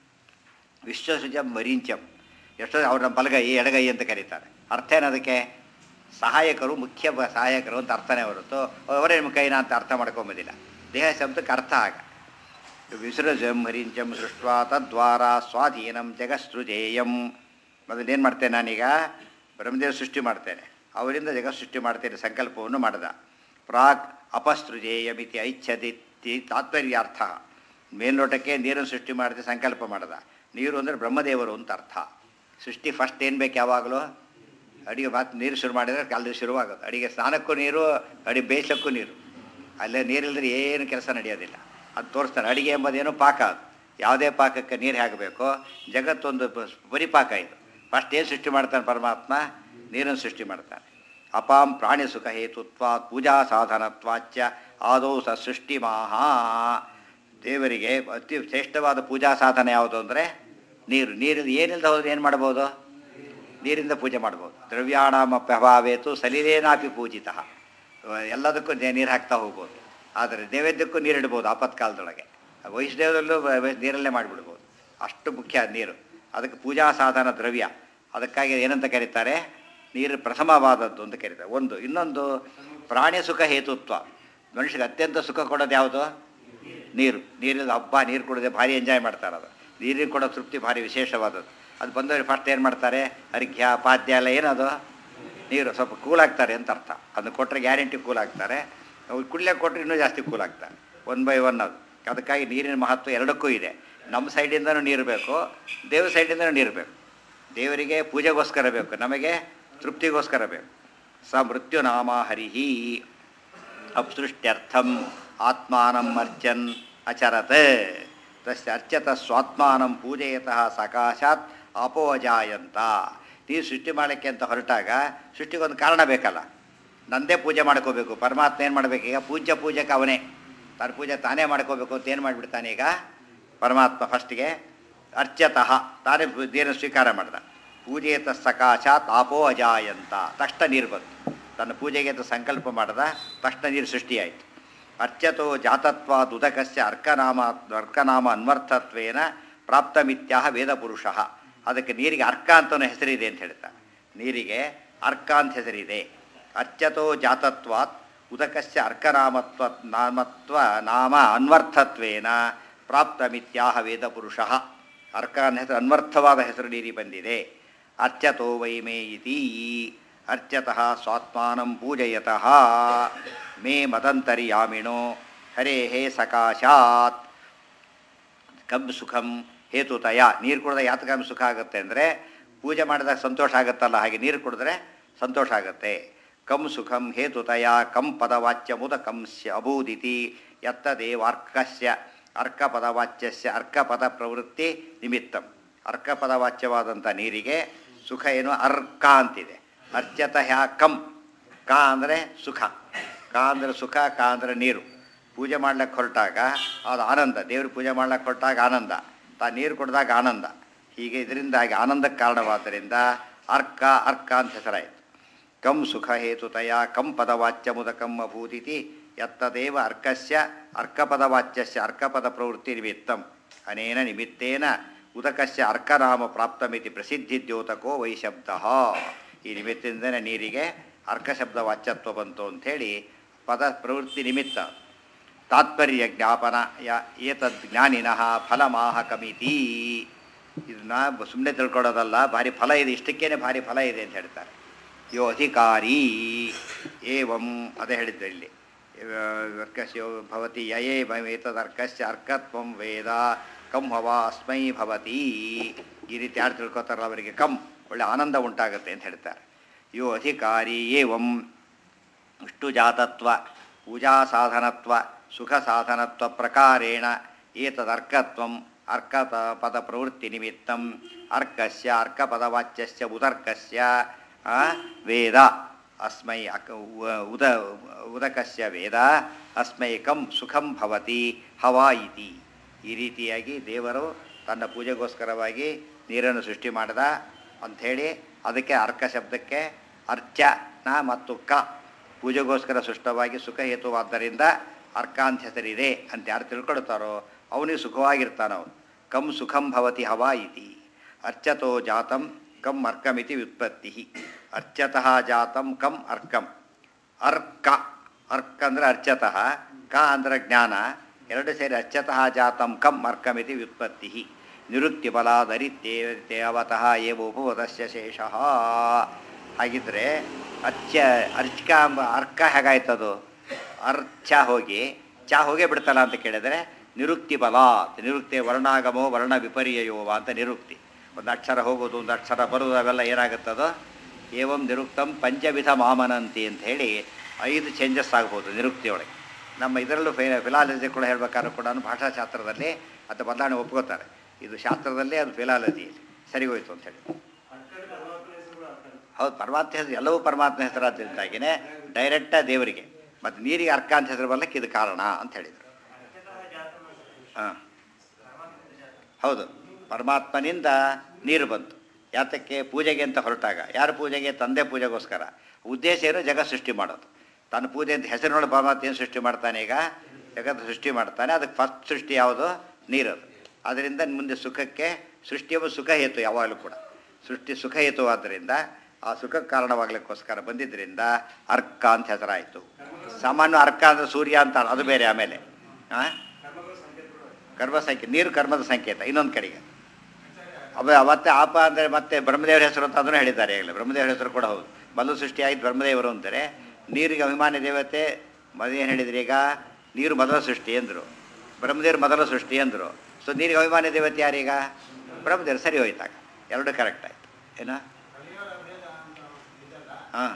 ವಿಶ್ವಸೃಜಂ ಮರೀಂಚಂ ಎಷ್ಟೋ ಅವ್ರ ಬಲಗೈ ಎಡಗೈ ಅಂತ ಕರೀತಾರೆ ಅರ್ಥ ಏನದಕ್ಕೆ ಸಹಾಯಕರು ಮುಖ್ಯ ಬ- ಸಹಾಯಕರು ಅಂತ ಅರ್ಥನೇ ಹೊರತು ಅವರೇ ನಿಮ್ಮ ಕೈನ ಅಂತ ಅರ್ಥ ಮಾಡ್ಕೊಂಬೋದಿಲ್ಲ ದೇಹ ಶಬ್ದಕ್ಕೆ ಅರ್ಥ ಆಗ ವಿಸೃಜಂ ಹರಿಂಚಂ ಸೃಷ್ಟ ತದ್ವಾರ ಸ್ವಾಧೀನಂ ಜಗತ್ಸೃಜೇಯಂ ಮೊದಲೇನು ಮಾಡ್ತೇನೆ ನಾನೀಗ ಬ್ರಹ್ಮದೇವ ಸೃಷ್ಟಿ ಮಾಡ್ತೇನೆ ಅವರಿಂದ ಜಗತ್ ಸೃಷ್ಟಿ ಮಾಡ್ತೇನೆ ಸಂಕಲ್ಪವನ್ನು ಮಾಡಿದ ಪ್ರಾಕ್ ಅಪಸೃಜೇಯಮಿತಿ ಐಚ್ಛದಿತಿ ತಾತ್ಪರ್ಯಾರ್ಥ ಮೇಲ್ನೋಟಕ್ಕೆ ನೀರನ್ನು ಸೃಷ್ಟಿ ಮಾಡಿದೆ ಸಂಕಲ್ಪ ಮಾಡಿದ ನೀರು ಅಂದರೆ ಬ್ರಹ್ಮದೇವರು ಅಂತ ಅರ್ಥ ಸೃಷ್ಟಿ ಫಸ್ಟ್ ಏನು ಬೇಕು ಯಾವಾಗಲೂ ಅಡಿಗೆ ಮಾತು ನೀರು ಶುರು ಮಾಡಿದರೆ ಅಲ್ಲಿ ಶುರುವಾಗೋದು ಅಡಿಗೆ ಸ್ನಾನಕ್ಕೂ ನೀರು ಅಡಿಗೆ ಬೇಯಿಸೋಕ್ಕೂ ನೀರು ಅಲ್ಲೇ ನೀರಿಲ್ಲದ್ರೆ ಏನು ಕೆಲಸ ನಡೆಯೋದಿಲ್ಲ ಅದು ತೋರಿಸ್ತಾರೆ ಅಡಿಗೆ ಎಂಬುದೇನು ಪಾಕ ಅದು ಯಾವುದೇ ಪಾಕಕ್ಕೆ ನೀರು ಹಾಕಬೇಕು ಜಗತ್ತೊಂದು ಪ- ಪರಿಪಾಕ ಇದು ಫಸ್ಟ್ ಏನು ಸೃಷ್ಟಿ ಮಾಡ್ತಾನೆ ಪರಮಾತ್ಮ ನೀರನ್ನು ಸೃಷ್ಟಿ ಮಾಡ್ತಾನೆ ಅಪಾಂ ಪ್ರಾಣಿ ಸುಖ ಹೇತುತ್ವ ಪೂಜಾ ಸಾಧನತ್ವಾಚ್ಯ ಆದೌ ಸ ಸೃಷ್ಟಿ ಮಹಾ ದೇವರಿಗೆ ಅತಿ ಶ್ರೇಷ್ಠವಾದ ಪೂಜಾ ಸಾಧನ ಯಾವುದು ಅಂದರೆ ನೀರು ನೀರು ಏನಿಲ್ಲದ ಹೋದ್ರೆ ಏನು ಮಾಡ್ಬೋದು ನೀರಿಂದ ಪೂಜೆ ಮಾಡ್ಬೋದು ದ್ರವ್ಯಾಣಾಮಪ್ಯಭಾವೇತು ಸಲಿಲೇನಾಪಿ ಪೂಜಿತ ಎಲ್ಲದಕ್ಕೂ ನೇ- ನೀರು ಹಾಕ್ತಾ ಹೋಗ್ಬೋದು ಆದರೆ ನೈವೇದ್ಯಕ್ಕೂ ನೀರಿಡ್ಬೋದು ಆಪತ್ಕಾಲದೊಳಗೆ ವೈಷ್ಣವದಲ್ಲೂ ವ- ವ- ನೀರಲ್ಲೇ ಮಾಡಿಬಿಡ್ಬೋದು ಅಷ್ಟು ಮುಖ್ಯ ನೀರು ಅದಕ್ಕೆ ಪೂಜಾ ಸಾಧನ ದ್ರವ್ಯ ಅದಕ್ಕಾಗಿ ಏನಂತ ಕರೀತಾರೆ ನೀರು ಪ್ರಥಮವಾದದ್ದು ಅಂತ ಕರೀತಾರೆ ಒಂದು ಇನ್ನೊಂದು ಪ್ರಾಣಿ ಸುಖ ಹೇತುತ್ವ ಮನುಷ್ಯಗೆ ಅತ್ಯಂತ ಸುಖ ಕೊಡೋದು ಯಾವುದು ನೀರು ನೀರಿನ ಹಬ್ಬ ನೀರು ಕುಡಿದ್ರೆ ಭಾರಿ ಎಂಜಾಯ್ ಮಾಡ್ತಾರೆ ಅದು ನೀರಿನ ಕೊಡೋ ತೃಪ್ತಿ ಭಾರಿ ವಿಶೇಷವಾದದ್ದು ಅದು ಬಂದವರು ಫಸ್ಟ್ ಏನು ಮಾಡ್ತಾರೆ ಅರ್ಘ್ಯ ಪಾದ್ಯ ಎಲ್ಲ ಏನದು ನೀರು ಸ್ವಲ್ಪ ಕೂಲ್ ಆಗ್ತಾರೆ ಅಂತ ಅರ್ಥ ಅದನ್ನು ಕೊಟ್ಟರೆ ಗ್ಯಾರಂಟಿ ಕೂಲ್ ಆಗ್ತಾರೆ ಅವ್ರು ಕುಡ್ಲಿಕ್ಕೆ ಕೊಟ್ಟರೆ ಇನ್ನೂ ಜಾಸ್ತಿ ಕೂಲ್ ಆಗ್ತಾರೆ ಒನ್ ಬೈ ಒನ್ ಅದು ಅದಕ್ಕಾಗಿ ನೀರಿನ ಮಹತ್ವ ಎರಡಕ್ಕೂ ಇದೆ ನಮ್ಮ ಸೈಡಿಂದನೂ ನೀರು ಬೇಕು ದೇವ್ರ ಸೈಡಿಂದನೂ ನೀರು ಬೇಕು ದೇವರಿಗೆ ಪೂಜೆಗೋಸ್ಕರ ಬೇಕು ನಮಗೆ ತೃಪ್ತಿಗೋಸ್ಕರ ಬೇಕು ಸ ಮೃತ್ಯುನಾಮ ಹರಿಹಿ ಅಪ್ಸೃಷ್ಟ್ಯರ್ಥಂ ಆತ್ಮಾನಂ ಅರ್ಚನ್ ಅಚರತ್ ತಸ್ಯ ಅರ್ಚತ ಸ್ವಾತ್ಮಾನಂ ಪೂಜೆಯತಃ ಸಕಾಶಾತ್ ಅಪೋಜಾಯಂತ ನೀವು ಸೃಷ್ಟಿ ಮಾಡಲಿಕ್ಕೆ ಅಂತ ಹೊರಟಾಗ ಸೃಷ್ಟಿಗೊಂದು ಕಾರಣ ಬೇಕಲ್ಲ ನಂದೇ ಪೂಜೆ ಮಾಡ್ಕೋಬೇಕು ಪರಮಾತ್ಮ ಏನು ಮಾಡಬೇಕು ಈಗ ಪೂಜ್ಯ ಪೂಜಕ ಅವನೇ ತನ್ನ ಪೂಜೆ ತಾನೇ ಮಾಡ್ಕೋಬೇಕು ಅಂತ ಏನು ಮಾಡಿಬಿಡ್ತಾನೆ ಈಗ ಪರಮಾತ್ಮ ಫಸ್ಟಿಗೆ ಅರ್ಚತಃ ತಾನೇ ದೇನ ಸ್ವೀಕಾರ ಮಾಡ್ದ ಪೂಜೆಯತ ಸಕಾಶಾತ್ ಆಪೋ ಅಜಾಯಂತ ತಕ್ಷಣ ನೀರು ಬಂತು ತನ್ನ ಪೂಜೆಗೆ ಅಂತ ಸಂಕಲ್ಪ ಮಾಡ್ದ ತಕ್ಷಣ ನೀರು ಸೃಷ್ಟಿಯಾಯಿತು ಅರ್ಚತೋ ಜಾತತ್ವಾದ್ ಉದಕಸ್ಯ ಅರ್ಕನಾಮ ಅರ್ಕನಾಮ ಅನ್ವರ್ಥತ್ವೇನ ಪ್ರಾಪ್ತಮಿತ್ಯಾಹ ವೇದಪುರುಷ ಅದಕ್ಕೆ ನೀರಿಗೆ ಅರ್ಕ ಅಂತನೂ ಹೆಸರಿದೆ ಅಂತ ಹೇಳ್ತಾರೆ ನೀರಿಗೆ ಅರ್ಕ ಅಂತ ಹೆಸರಿದೆ ಅರ್ಚತೋ ಜಾತತ್ವಾತ್ ಉದಕಸ್ಯ ಅರ್ಕನಾಮತ್ವ ನಾಮತ್ವ ನಾಮ ಅನ್ವರ್ಥತ್ವೇನ ಪ್ರಾಪ್ತಮಿತ್ಯಾಹ ವೇದಪುರುಷ ಅರ್ಕ ಅನ್ನ ಹೆಸರು ಅನ್ವರ್ಥವಾದ ಹೆಸರು ನೀರಿಗೆ ಬಂದಿದೆ ಅರ್ಚತೋ ವೈ ಮೇ ಇತಿ ಅರ್ಚತಃ ಸ್ವಾತ್ಮಾನಂ ಪೂಜಯತಃ ಮೇ ಮದಂತರ್ಯಾಮಿಣೋ ಹರೇ ಹೇ ಸಕಾಶಾತ್ ಕಂ ಸುಖಂ ಹೇತುತಯ ನೀರು ಕುಡಿದ ಯಾತಕಂ ಸುಖ ಆಗುತ್ತೆ ಅಂದರೆ ಪೂಜೆ ಮಾಡಿದಾಗ ಸಂತೋಷ ಆಗುತ್ತಲ್ಲ ಹಾಗೆ ನೀರು ಕುಡಿದ್ರೆ ಸಂತೋಷ ಆಗುತ್ತೆ ಕಂ ಸುಖಂ ಹೇತುತಯ ಕಂ ಪದವಾಚ್ಯ ಮುದಕಂ ಸ್ಯ ಅಭೂದಿತಿ ಯತ್ತದೇವಾರ್ಕಸ್ಯ ಅರ್ಕಪದವಾಚ್ಯಸ್ಯ ಅರ್ಕಪದ ಪ್ರವೃತ್ತಿ ನಿಮಿತ್ತಂ ಅರ್ಕಪದವಾಚ್ಯವಾದಂಥ ನೀರಿಗೆ ಸುಖ ಏನು ಅರ್ಕ ಅಂತಿದೆ ಅರ್ಚತ ಹ್ಯಾ ಕಂ ಕ ಅಂದರೆ ಸುಖ ಕ ಅಂದರೆ ಸುಖ ಕ ಅಂದರೆ ನೀರು ಪೂಜೆ ಮಾಡ್ಲಿಕ್ಕೆ ಹೊರಟಾಗ ಅದು ಆನಂದ ದೇವ್ರ ಪೂಜೆ ಮಾಡ್ಲಿಕ್ಕೆ ಹೊರಟಾಗ ಆನಂದ ತಾ ನೀರು ಕುಡಿದಾಗ ಆನಂದ ಹೀಗೆ ಇದರಿಂದಾಗಿ ಆನಂದಕ್ಕೆ ಕಾರಣವಾದ್ದರಿಂದ ಅರ್ಕ ಅರ್ಕ ಅಂತ ಹೆಸರಾಯಿತು ಕಂ ಸುಖ ಹೇತುತಯ ಕಂ ಪದವಾಚ್ಯ ಮುದಕಂ ಅಭೂತಿತಿ ಯತ್ತದೇವ ಅರ್ಕಸ್ಯ ಅರ್ಕಪದವಾಚ್ಯಸ್ಯ ಅರ್ಕಪದ ಪ್ರವೃತ್ತಿ ನಿಮಿತ್ತಂ ಅನೇನ ನಿಮಿತ್ತೇನ ಉದಕಸ್ಯ ಅರ್ಕನಾಮ ಪ್ರಾಪ್ತಮಿತಿ ಪ್ರಸಿದ್ಧಿ ದ್ಯೋತಕೋ ವೈಶಬ್ದ ಈ ನಿಮಿತ್ತದಿಂದನೇ ನೀರಿಗೆ ಅರ್ಕಶಬ್ದ ವಾಚ್ಯತ್ವ ಬಂತು ಅಂಥೇಳಿ ಪದ ಪ್ರವೃತ್ತಿ ನಿಮಿತ್ತ ತಾತ್ಪರ್ಯ ಜ್ಞಾಪನ ಯ ಏತದ್ ಜ್ಞಾನಿನಃ ಫಲಮಾಹಕಮಿತಿ ಇದನ್ನ ಸುಮ್ಮನೆ ತಿಳ್ಕೊಳ್ಳೋದಲ್ಲ ಭಾರಿ ಫಲ ಇದೆ ಇಷ್ಟಕ್ಕೇನೆ ಭಾರಿ ಫಲ ಇದೆ ಅಂತ ಹೇಳ್ತಾರೆ ಯೋ ಅಧಿಕಾರಿ ಏವಂ ಅದೇ ಹೇಳಿದ್ದು ಇಲ್ಲಿ ಅರ್ಕಸ್ಯೋ ಭವತಿ ಯಯೇ ಏತದ್ ಅರ್ಕಸ್ಯ ಅರ್ಕತ್ವಂ ವೇದ ಕಂ ಹವ ಅಸ್ಮೈ ಭವತಿ ಈ ರೀತಿ ಯಾರು ತಿಳ್ಕೊತಾರಲ್ಲ ಅವರಿಗೆ ಕಂ ಒಳ್ಳೆ ಆನಂದ ಉಂಟಾಗುತ್ತೆ ಅಂತ ಹೇಳ್ತಾರೆ ಯೋ ಅಧಿಕಾರಿ ಏವಂ ಇಷ್ಟು ಜಾತತ್ವ ಪೂಜಾ ಸಾಧನತ್ವ ಸುಖ ಸಾಧನತ್ವ ಪ್ರಕಾರೇಣ ಏತದರ್ಕತ್ವಂ ಅರ್ಕ ಪದ ಪ್ರವೃತ್ತಿ ನಿಮಿತ್ತಂ ಅರ್ಕಸ್ಯ ಅರ್ಕಪದವಾಚ್ಯಸ್ಯ ಉದರ್ಕಸ್ಯ ಆ, ವೇದ ಅಸ್ಮೈ ಅಕ ಉ- ಉದ ಉದಕಸ್ಯ ವೇದ ಅಸ್ಮೈ ಕಂ ಸುಖಂ ಭವತಿ ಹವಾ ಇತಿ ಈ ರೀತಿಯಾಗಿ ದೇವರು ತನ್ನ ಪೂಜೆಗೋಸ್ಕರವಾಗಿ ನೀರನ್ನು ಸೃಷ್ಟಿ ಮಾಡಿದ ಅಂಥೇಳಿ ಅದಕ್ಕೆ ಅರ್ಕ ಶಬ್ದಕ್ಕೆ ಅರ್ಚನ ಮತ್ತು ಕ ಪೂಜೆಗೋಸ್ಕರ ಸೃಷ್ಟವಾಗಿ ಸುಖ ಹೇತುವಾದ್ದರಿಂದ ಅರ್ಕ ಅಂತ ಹೆಸರಿದೆ ಅಂತ ಯಾರು ತಿಳ್ಕೊಳ್ತಾರೋ ಅವನಿಗೆ ಸುಖವಾಗಿರ್ತಾನ ಅವನು ಕಂ ಸುಖಂ ಭವತಿ ಹವಾ ಇತಿ ಅರ್ಚತೋ ಜಾತಂ ಕಂ ಅರ್ಕಮಿತಿ ವ್ಯುತ್ಪತ್ತಿ ಅರ್ಚತಃ ಜಾತಂ ಕಂ ಅರ್ಕಂ ಅರ್ಕ ಅರ್ಕ ಅಂದರೆ ಅರ್ಚತಃ ಕ ಅಂದರೆ ಜ್ಞಾನ ಎರಡು ಸೇರಿ ಅರ್ಚತಃ ಜಾತಂ ಕಂ ಅರ್ಕಮಿತಿ ವ್ಯುತ್ಪತ್ತಿ ನಿವೃತ್ತಿ ಬಲಾದರಿತ್ಯೇವತಃ ಏವ ಉಪವದಸ್ಯ ಶೇಷಃ ಹಾಗಿದ್ರೆ ಅರ್ಚ ಅರ್ಚಕ ಎಂಬ ಅರ್ಕ ಹೇಗಾಯ್ತದು ಅರ್ಚ ಹೋಗಿ ಚ ಹೋಗೇ ಬಿಡ್ತಲ್ಲ ಅಂತ ಕೇಳಿದರೆ ನಿರುಕ್ತಿ ಬಲ ನಿರುಕ್ತಿ ವರ್ಣಾಗಮೋ ವರ್ಣ ವಿಪರ್ಯಯೋವ ಅಂತ ನಿರುಕ್ತಿ ಒಂದು ಅಕ್ಷರ ಹೋಗೋದು ಒಂದು ಅಕ್ಷರ ಬರುವುದು ಅವೆಲ್ಲ ಏನಾಗುತ್ತದೋ ಏವಂ ನಿರುಕ್ತಂ ಪಂಚವಿಧ ಮಾಮನಂತಿ ಅಂತ ಹೇಳಿ ಐದು ಚೇಂಜಸ್ ಆಗ್ಬೋದು ನಿರುಕ್ತಿಯೊಳಗೆ ನಮ್ಮ ಇದರಲ್ಲೂ ಫೈ ಫಿಲಾಲಜಿ ಕೂಡ ಹೇಳ್ಬೇಕಾದ್ರೂ ಕೂಡ ಭಾಷಾಶಾಸ್ತ್ರದಲ್ಲಿ ಅದು ಬದಲಾವಣೆ ಒಪ್ಕೋತಾರೆ ಇದು ಶಾಸ್ತ್ರದಲ್ಲೇ ಅದು ಫಿಲಾಲಜಿಯಲ್ಲಿ ಸರಿ ಹೋಯ್ತು ಅಂತ ಹೇಳಿ ಹೌದು ಪರಮಾತ್ಮ ಹೆಸರು ಎಲ್ಲವೂ ಪರಮಾತ್ಮ ಹೆಸರಾದ್ದರಿಂದಾಗಿನೇ ಡೈರೆಕ್ಟ ದೇವರಿಗೆ ಮತ್ತು ನೀರಿಗೆ ಅರ್ಕ ಅಂತ ಹೆಸರು ಬರ್ಲಿಕ್ಕೆ ಇದು ಕಾರಣ ಅಂತ ಹೇಳಿದರು ಹಾಂ ಹೌದು ಪರಮಾತ್ಮನಿಂದ ನೀರು ಬಂತು ಯಾತಕ್ಕೆ ಪೂಜೆಗೆ ಅಂತ ಹೊರಟಾಗ ಯಾರ ಪೂಜೆಗೆ ತಂದೆ ಪೂಜೆಗೋಸ್ಕರ ಉದ್ದೇಶ ಏನು ಜಗತ್ ಸೃಷ್ಟಿ ಮಾಡೋದು ತನ್ನ ಪೂಜೆ ಅಂತ ಹೆಸರಿನೊಳಗೆ ಪರಮಾತ್ಮ ಏನು ಸೃಷ್ಟಿ ಮಾಡ್ತಾನೆ ಈಗ ಜಗತ್ತು ಸೃಷ್ಟಿ ಮಾಡ್ತಾನೆ ಅದಕ್ಕೆ ಫಸ್ಟ್ ಸೃಷ್ಟಿ ಯಾವುದು ನೀರದು ಅದರಿಂದ ಮುಂದೆ ಸುಖಕ್ಕೆ ಸೃಷ್ಟಿಯ ಸುಖ ಹೇತು ಯಾವಾಗಲೂ ಕೂಡ ಸೃಷ್ಟಿ ಸುಖಯುತವಾದ್ದರಿಂದ ಆ ಸುಖಕ್ಕೆ ಕಾರಣವಾಗ್ಲಿಕ್ಕೋಸ್ಕರ ಬಂದಿದ್ದರಿಂದ ಅರ್ಕ ಅಂತ ಹೆಸರಾಯಿತು ಸಾಮಾನ್ಯ ಅರ್ಕ ಅಂದರೆ ಸೂರ್ಯ ಅಂತ ಅದು ಬೇರೆ ಆಮೇಲೆ ಆ? ಕರ್ಮ ಸಂಕೇತ ನೀರು ಕರ್ಮದ ಸಂಕೇತ ಇನ್ನೊಂದು ಕಡೆಗೆ ಅವ ಮತ್ತೆ ಆಪ ಅಂದರೆ ಮತ್ತೆ ಬ್ರಹ್ಮದೇವರ ಹೆಸರು ಅಂತ ಅದನ್ನು ಹೇಳಿದ್ದಾರೆ ಈಗಲೇ ಬ್ರಹ್ಮದೇವರ ಹೆಸರು ಕೂಡ ಹೌದು ಮೊದಲು ಸೃಷ್ಟಿಯಾಗಿದ್ದು ಬ್ರಹ್ಮದೇವರು ಅಂತಾರೆ ನೀರಿಗೆ ಅಭಿಮಾನಿ ದೇವತೆ ಮೊದಲೇನು ಹೇಳಿದ್ರಿ ಈಗ ನೀರು ಮೊದಲ ಸೃಷ್ಟಿ ಅಂದರು ಬ್ರಹ್ಮದೇವರು ಮೊದಲ ಸೃಷ್ಟಿ ಅಂದರು ಸೊ ನೀರಿಗೆ ಅಭಿಮಾನಿ ದೇವತೆ ಯಾರೀಗ ಬ್ರಹ್ಮದೇವರು ಸರಿ ಹೋಯ್ತಾಗ ಎರಡು ಕರೆಕ್ಟ್ ಆಯ್ತು ಏನಾ ಹಾಂ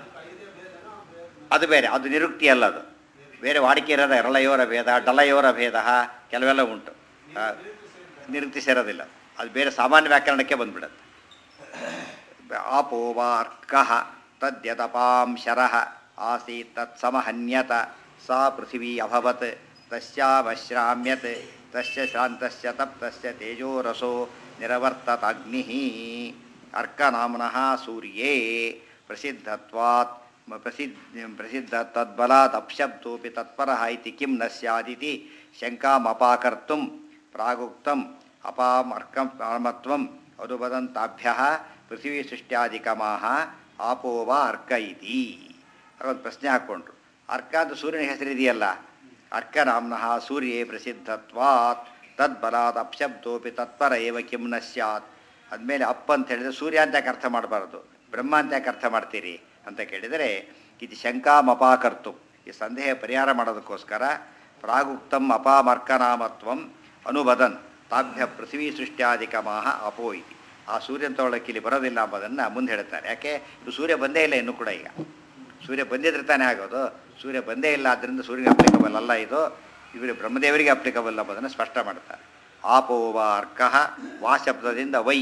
ಅದು ಬೇರೆ ಅದು ನಿರುಕ್ತಿ ಅಲ್ಲ ಅದು ಬೇರೆ ವಾಡಿಕೆ ಇರೋದ ಎರಳಯೋರ ಭೇದ ಡಲಯೋರ ಭೇದ ಕೆಲವೆಲ್ಲ ಉಂಟು ಆ, ನಿರುಕ್ತಿ ಸೇರೋದಿಲ್ಲ ಅದು ಬೇರೆ ಸಾಮಾನ್ಯ ವ್ಯಾಕರಣಕ್ಕೆ ಬಂದ್ಬಿಡುತ್ತೆ ಆಪೋ ವಾ ಅರ್ಕಃ ತದ್ಯತಪಾಂ ಶರಃ ಆಸೀತ್ ತತ್ಸಮಹನ್ಯತ ಸಾ ಪೃಥಿವೀ ಅಭವತ್ ತಸ್ಯಾವಶ್ರಾಮ್ಯತ್ ತಸ್ಯ ಶ್ರಾಂತಸ್ಯ ತಪ್ತಸ್ಯ ತೇಜೋರಸೋ ನಿರವರ್ತತಾಗ್ನಿಃ ಅರ್ಕನಾಮ್ನಃ ಸೂರ್ಯೇ ಪ್ರಸಿದ್ಧತ್ವಾತ್ ಮ- ಪ್ರಸಿದ್ಧ ಪ್ರಸಿದ್ಧ ತದ್ಬಲಾತ್ ಅಪ್ಶಬ್ದೋಪಿ ತತ್ಪರಃ ಇತಿ ಕಿಂ ನ ಸ್ಯಾದಿತಿ ಶಂಕಾಮಪಾಕರ್ತುಂ ಪ್ರಾಗುಕ್ತಂ ಅಪಾಂ ಅರ್ಕಂ ಅಮತ್ವಂ ಅನುಬದಂತಾಭ್ಯ ಪೃಥ್ವೀ ಸೃಷ್ಟ್ಯಾದಿಕಮಾಹ ಆಪೋ ವಾ ಅರ್ಕ ಇತಿ ಒಂದು ಪ್ರಶ್ನೆ ಹಾಕ್ಕೊಂಡ್ರು ಅರ್ಕ ಅಂತ ಸೂರ್ಯನ ಹೆಸರಿದೆಯಲ್ಲ ಅರ್ಕ ನಾಮ್ನಃ ಸೂರ್ಯೇ ಪ್ರಸಿದ್ಧತ್ವಾತ್ ತದ್ಬಲಾತ್ ಅಪ್ಶಬ್ದೋಪಿ ತತ್ಪರ ಏವ ಕಿಂ ನ ಸ್ಯಾತ್ ಅದ್ಮೇಲೆ ಅಪ್ ಅಂತ ಹೇಳಿದ್ರೆ ಸೂರ್ಯ ಅಂತ ಯಾಕೆ ಅರ್ಥ ಮಾಡಬಾರ್ದು ಬ್ರಹ್ಮ ಅಂತ ಯಾಕೆ ಅರ್ಥ ಮಾಡ್ತೀರಿ ಅಂತ ಕೇಳಿದರೆ ಇದು ಶಂಕಾಮಪಾಕರ್ತು ಈ ಸಂದೇಹ ಪರಿಹಾರ ಮಾಡೋದಕ್ಕೋಸ್ಕರ ಪ್ರಾಗುಕ್ತಂ ಅಪಾಮರ್ಕನಾಮತ್ವಂ ಅನುಬದನ್ ತಾಭ್ಯ ಪೃಥ್ವೀ ಸೃಷ್ಟ್ಯಾದಿಕಮಾಹ ಅಪೋ ಇತಿ ಆ ಸೂರ್ಯನ ತೊಗೊಳಕ್ಕೆ ಇಲ್ಲಿ ಬರೋದಿಲ್ಲ ಎಂಬುದನ್ನು ಮುಂದೆ ಹೇಳ್ತಾರೆ ಯಾಕೆ ಇದು ಸೂರ್ಯ ಬಂದೇ ಇಲ್ಲ ಇನ್ನೂ ಕೂಡ ಈಗ ಸೂರ್ಯ ಬಂದಿದ್ರೆ ತಾನೇ ಆಗೋದು ಸೂರ್ಯ ಬಂದೇ ಇಲ್ಲ ಆದ್ದರಿಂದ ಸೂರ್ಯಗೆ ಅಪ್ಲಿಕಬಲ್ ಅಲ್ಲ ಇದು ಇವರು ಬ್ರಹ್ಮದೇವರಿಗೆ ಅಪ್ಲಿಕಬಲ್ ಎಂಬುದನ್ನು ಸ್ಪಷ್ಟ ಮಾಡ್ತಾರೆ ಆಪೋ ವಾ ಅರ್ಕಃ ವಾ ಶಬ್ದದಿಂದ ವೈ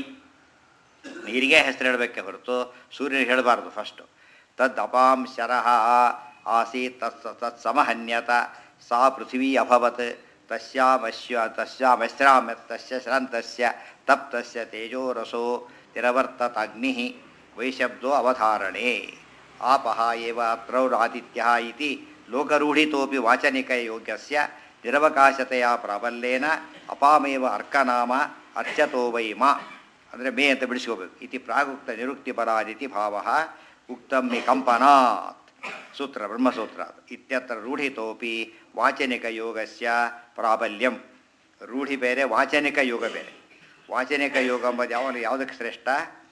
ನೀರಿಗೆ ಹೆಸರು ಹೇಳಬೇಕೆ ಹೊರತು ಸೂರ್ಯನಿಗೆ ಹೇಳಬಾರ್ದು ಫಸ್ಟು ತದ್ ಅಪಾಂ ಶರಃ ಆಸೀತ್ ತತ್ ತತ್ ಸಮಹನ್ಯತ ಸಾ ಪೃಥಿವೀ ಅಭವತ್ ತಸ್ಯಾಮಶ್ಯ ತಸ್ಯಾಮಶ್ರಾಮ್ಯ ತಸ್ಯ ಶ್ರಾಂತಸ್ಯ ತಪ್ತಸ್ಯ ತೇಜೋರಸೋ ನಿರವರ್ತತಾಗ್ನಿ ವೈಶಬ್ದೋ ಅವಧಾರಣೆ ಆಪಃ ಏವ ಅತ್ರೌರಾದಿತ್ಯ ಇತಿ ಲೋಕರೂಢಿತೋಪಿ ವಾಚನಿಕಯೋಗ್ಯಸ್ಯ ನಿರವಕಾಶತೆಯ ಪ್ರಾಬಲ್ಯೇನ ಅಪಾಮೇವ ಅರ್ಕನಾಮ ಅರ್ಚತೋ ವೈ ಮಾ ಅಂದರೆ ಮೇ ಅಂತ ಬಿಡಿಸ್ಕೋಬೇಕು ಇತಿ ಪ್ರಾಗುಕ್ತ ನಿರುಕ್ತಿ ಪರಾದಿತಿ ಭಾವ ಉಕ್ತಂ ಮಿ ಕಂಪನಾತ್ ಸೂತ್ರ ಬ್ರಹ್ಮಸೂತ್ರ ಅದು. ಇತ್ಯತ್ರ ರೂಢಿತೋಪಿ ವಾಚನಿಕ ಯೋಗಸ್ಯ ಪ್ರಾಬಲ್ಯಂ ರೂಢಿ ಬೇರೆ ವಾಚನಿಕ ಯೋಗ ಬೇರೆ ವಾಚನಿಕ ಯೋಗ ಎಂಬುದು ಯಾವ ಯಾವುದಕ್ಕೆ ಶ್ರೇಷ್ಠ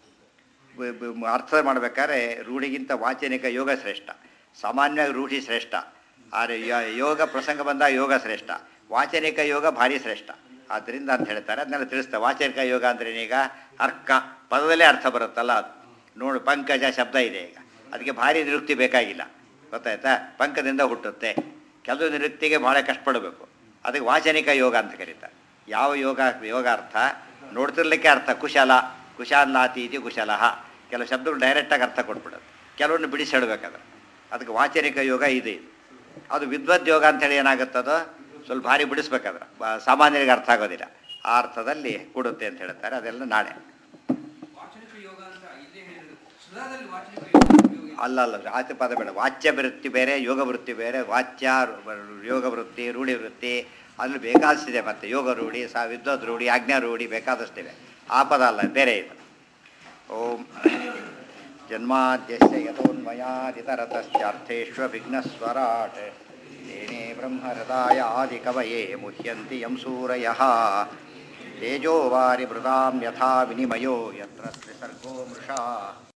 ಬ- ಬ- ಅರ್ಥ ಮಾಡಬೇಕಾದ್ರೆ ರೂಢಿಗಿಂತ ವಾಚನಿಕ ಯೋಗ ಶ್ರೇಷ್ಠ ಸಾಮಾನ್ಯವಾಗಿ ರೂಢಿ ಶ್ರೇಷ್ಠ ಆದರೆ ಯ- ಯೋಗ ಪ್ರಸಂಗ ಬಂದಾಗ ಯೋಗ ಶ್ರೇಷ್ಠ ವಾಚನಿಕ ಯೋಗ ಭಾರಿ ಶ್ರೇಷ್ಠ ಆದ್ದರಿಂದ ಅಂತ ಹೇಳ್ತಾರೆ ಅದನ್ನೆಲ್ಲ ತಿಳಿಸ್ತಾರೆ ವಾಚನಿಕ ಯೋಗ ಅಂದ್ರೆ ಏನೀಗ ಅರ್ಕ ಪದದಲ್ಲೇ ಅರ್ಥ ಬರುತ್ತಲ್ಲ ಅದು ನೋಡು ಪಂಕಜ ಶಬ್ದ ಇದೆ ಈಗ ಅದಕ್ಕೆ ಭಾರಿ ನಿರುಕ್ತಿ ಬೇಕಾಗಿಲ್ಲ ಗೊತ್ತಾಯ್ತಾ ಪಂಕದಿಂದ ಹುಟ್ಟುತ್ತೆ ಕೆಲವು ನಿರುಕ್ತಿಗೆ ಭಾಳ ಕಷ್ಟಪಡಬೇಕು ಅದಕ್ಕೆ ವಾಚನಿಕ ಯೋಗ ಅಂತ ಕರೀತಾರೆ ಯಾವ ಯೋಗ ಯೋಗ ಅರ್ಥ ನೋಡ್ತಿರ್ಲಿಕ್ಕೆ ಅರ್ಥ ಕುಶಲ ಕುಶಾಲಾತಿ ಇತಿ ಕುಶಲಃ ಕೆಲವು ಶಬ್ದಗಳು ಡೈರೆಕ್ಟಾಗಿ ಅರ್ಥ ಕೊಟ್ಬಿಡೋದು ಕೆಲವೊಂದು ಬಿಡಿಸಿ ಹೇಳಬೇಕಾದ್ರೆ ಅದಕ್ಕೆ ವಾಚನಿಕ ಯೋಗ ಇದೆ ಇದು ಅದು ವಿದ್ವದ್ ಯೋಗ ಅಂತೇಳಿ ಏನಾಗುತ್ತದೋ ಸ್ವಲ್ಪ ಭಾರಿ ಬಿಡಿಸ್ಬೇಕಾದ್ರೆ ಬ- ಸಾಮಾನ್ಯರಿಗೆ ಅರ್ಥ ಆಗೋದಿಲ್ಲ ಆ ಅರ್ಥದಲ್ಲಿ ಕೊಡುತ್ತೆ ಅಂತ ಹೇಳ್ತಾರೆ ಅದೆಲ್ಲ ನಾಳೆ ವಾಚನಿಕ ಯೋಗ ಅಂತ ಇಲ್ಲೇ ಹೇಳಿದ್ರು ಸುಧಾದಲ್ಲಿ ವಾಚನಿಕ ಯೋಗ ಉಪಯೋಗ ಇಲ್ಲ. ಅಲ್ಲ ಅಲ್ಲ ಆಚೆ ಪದ ಬೇಡ ವಾಚ್ಯ ವೃತ್ತಿ ಬೇರೆ ಯೋಗ ವೃತ್ತಿ ಬೇರೆ ವಾಚ್ಯ ರು- ಯೋಗ ವೃತ್ತಿ ರೂಢಿ ವೃತ್ತಿ ಅಲ್ಲಿ ಬೇಕಾದಷ್ಟಿದೆ ಮತ್ತೆ ಯೋಗ ರೂಢಿ ಸಾ ವಿದ್ವತ್ ರೂಢಿ ಆಜ್ಞಾ ರೂಢಿ ಬೇಕಾದಷ್ಟಿವೆ ಆ ಪದ ಅಲ್ಲ ಬೇರೆ ಇದು ಓಂ ಜನ್ಮಾದ್ಯಸ್ಯ ಯಥೋನ್ಮಯಾದಿತರತಶ್ಚಾರ್ಥೇष्वभिघ्नस्वराट् तेने ब्रह्महृदाय आदिकवये मुह्यन्ति यं सूरयः तेजो वारिभृतां यथा विनिमयो यत्र त्रिसर्गो मृषा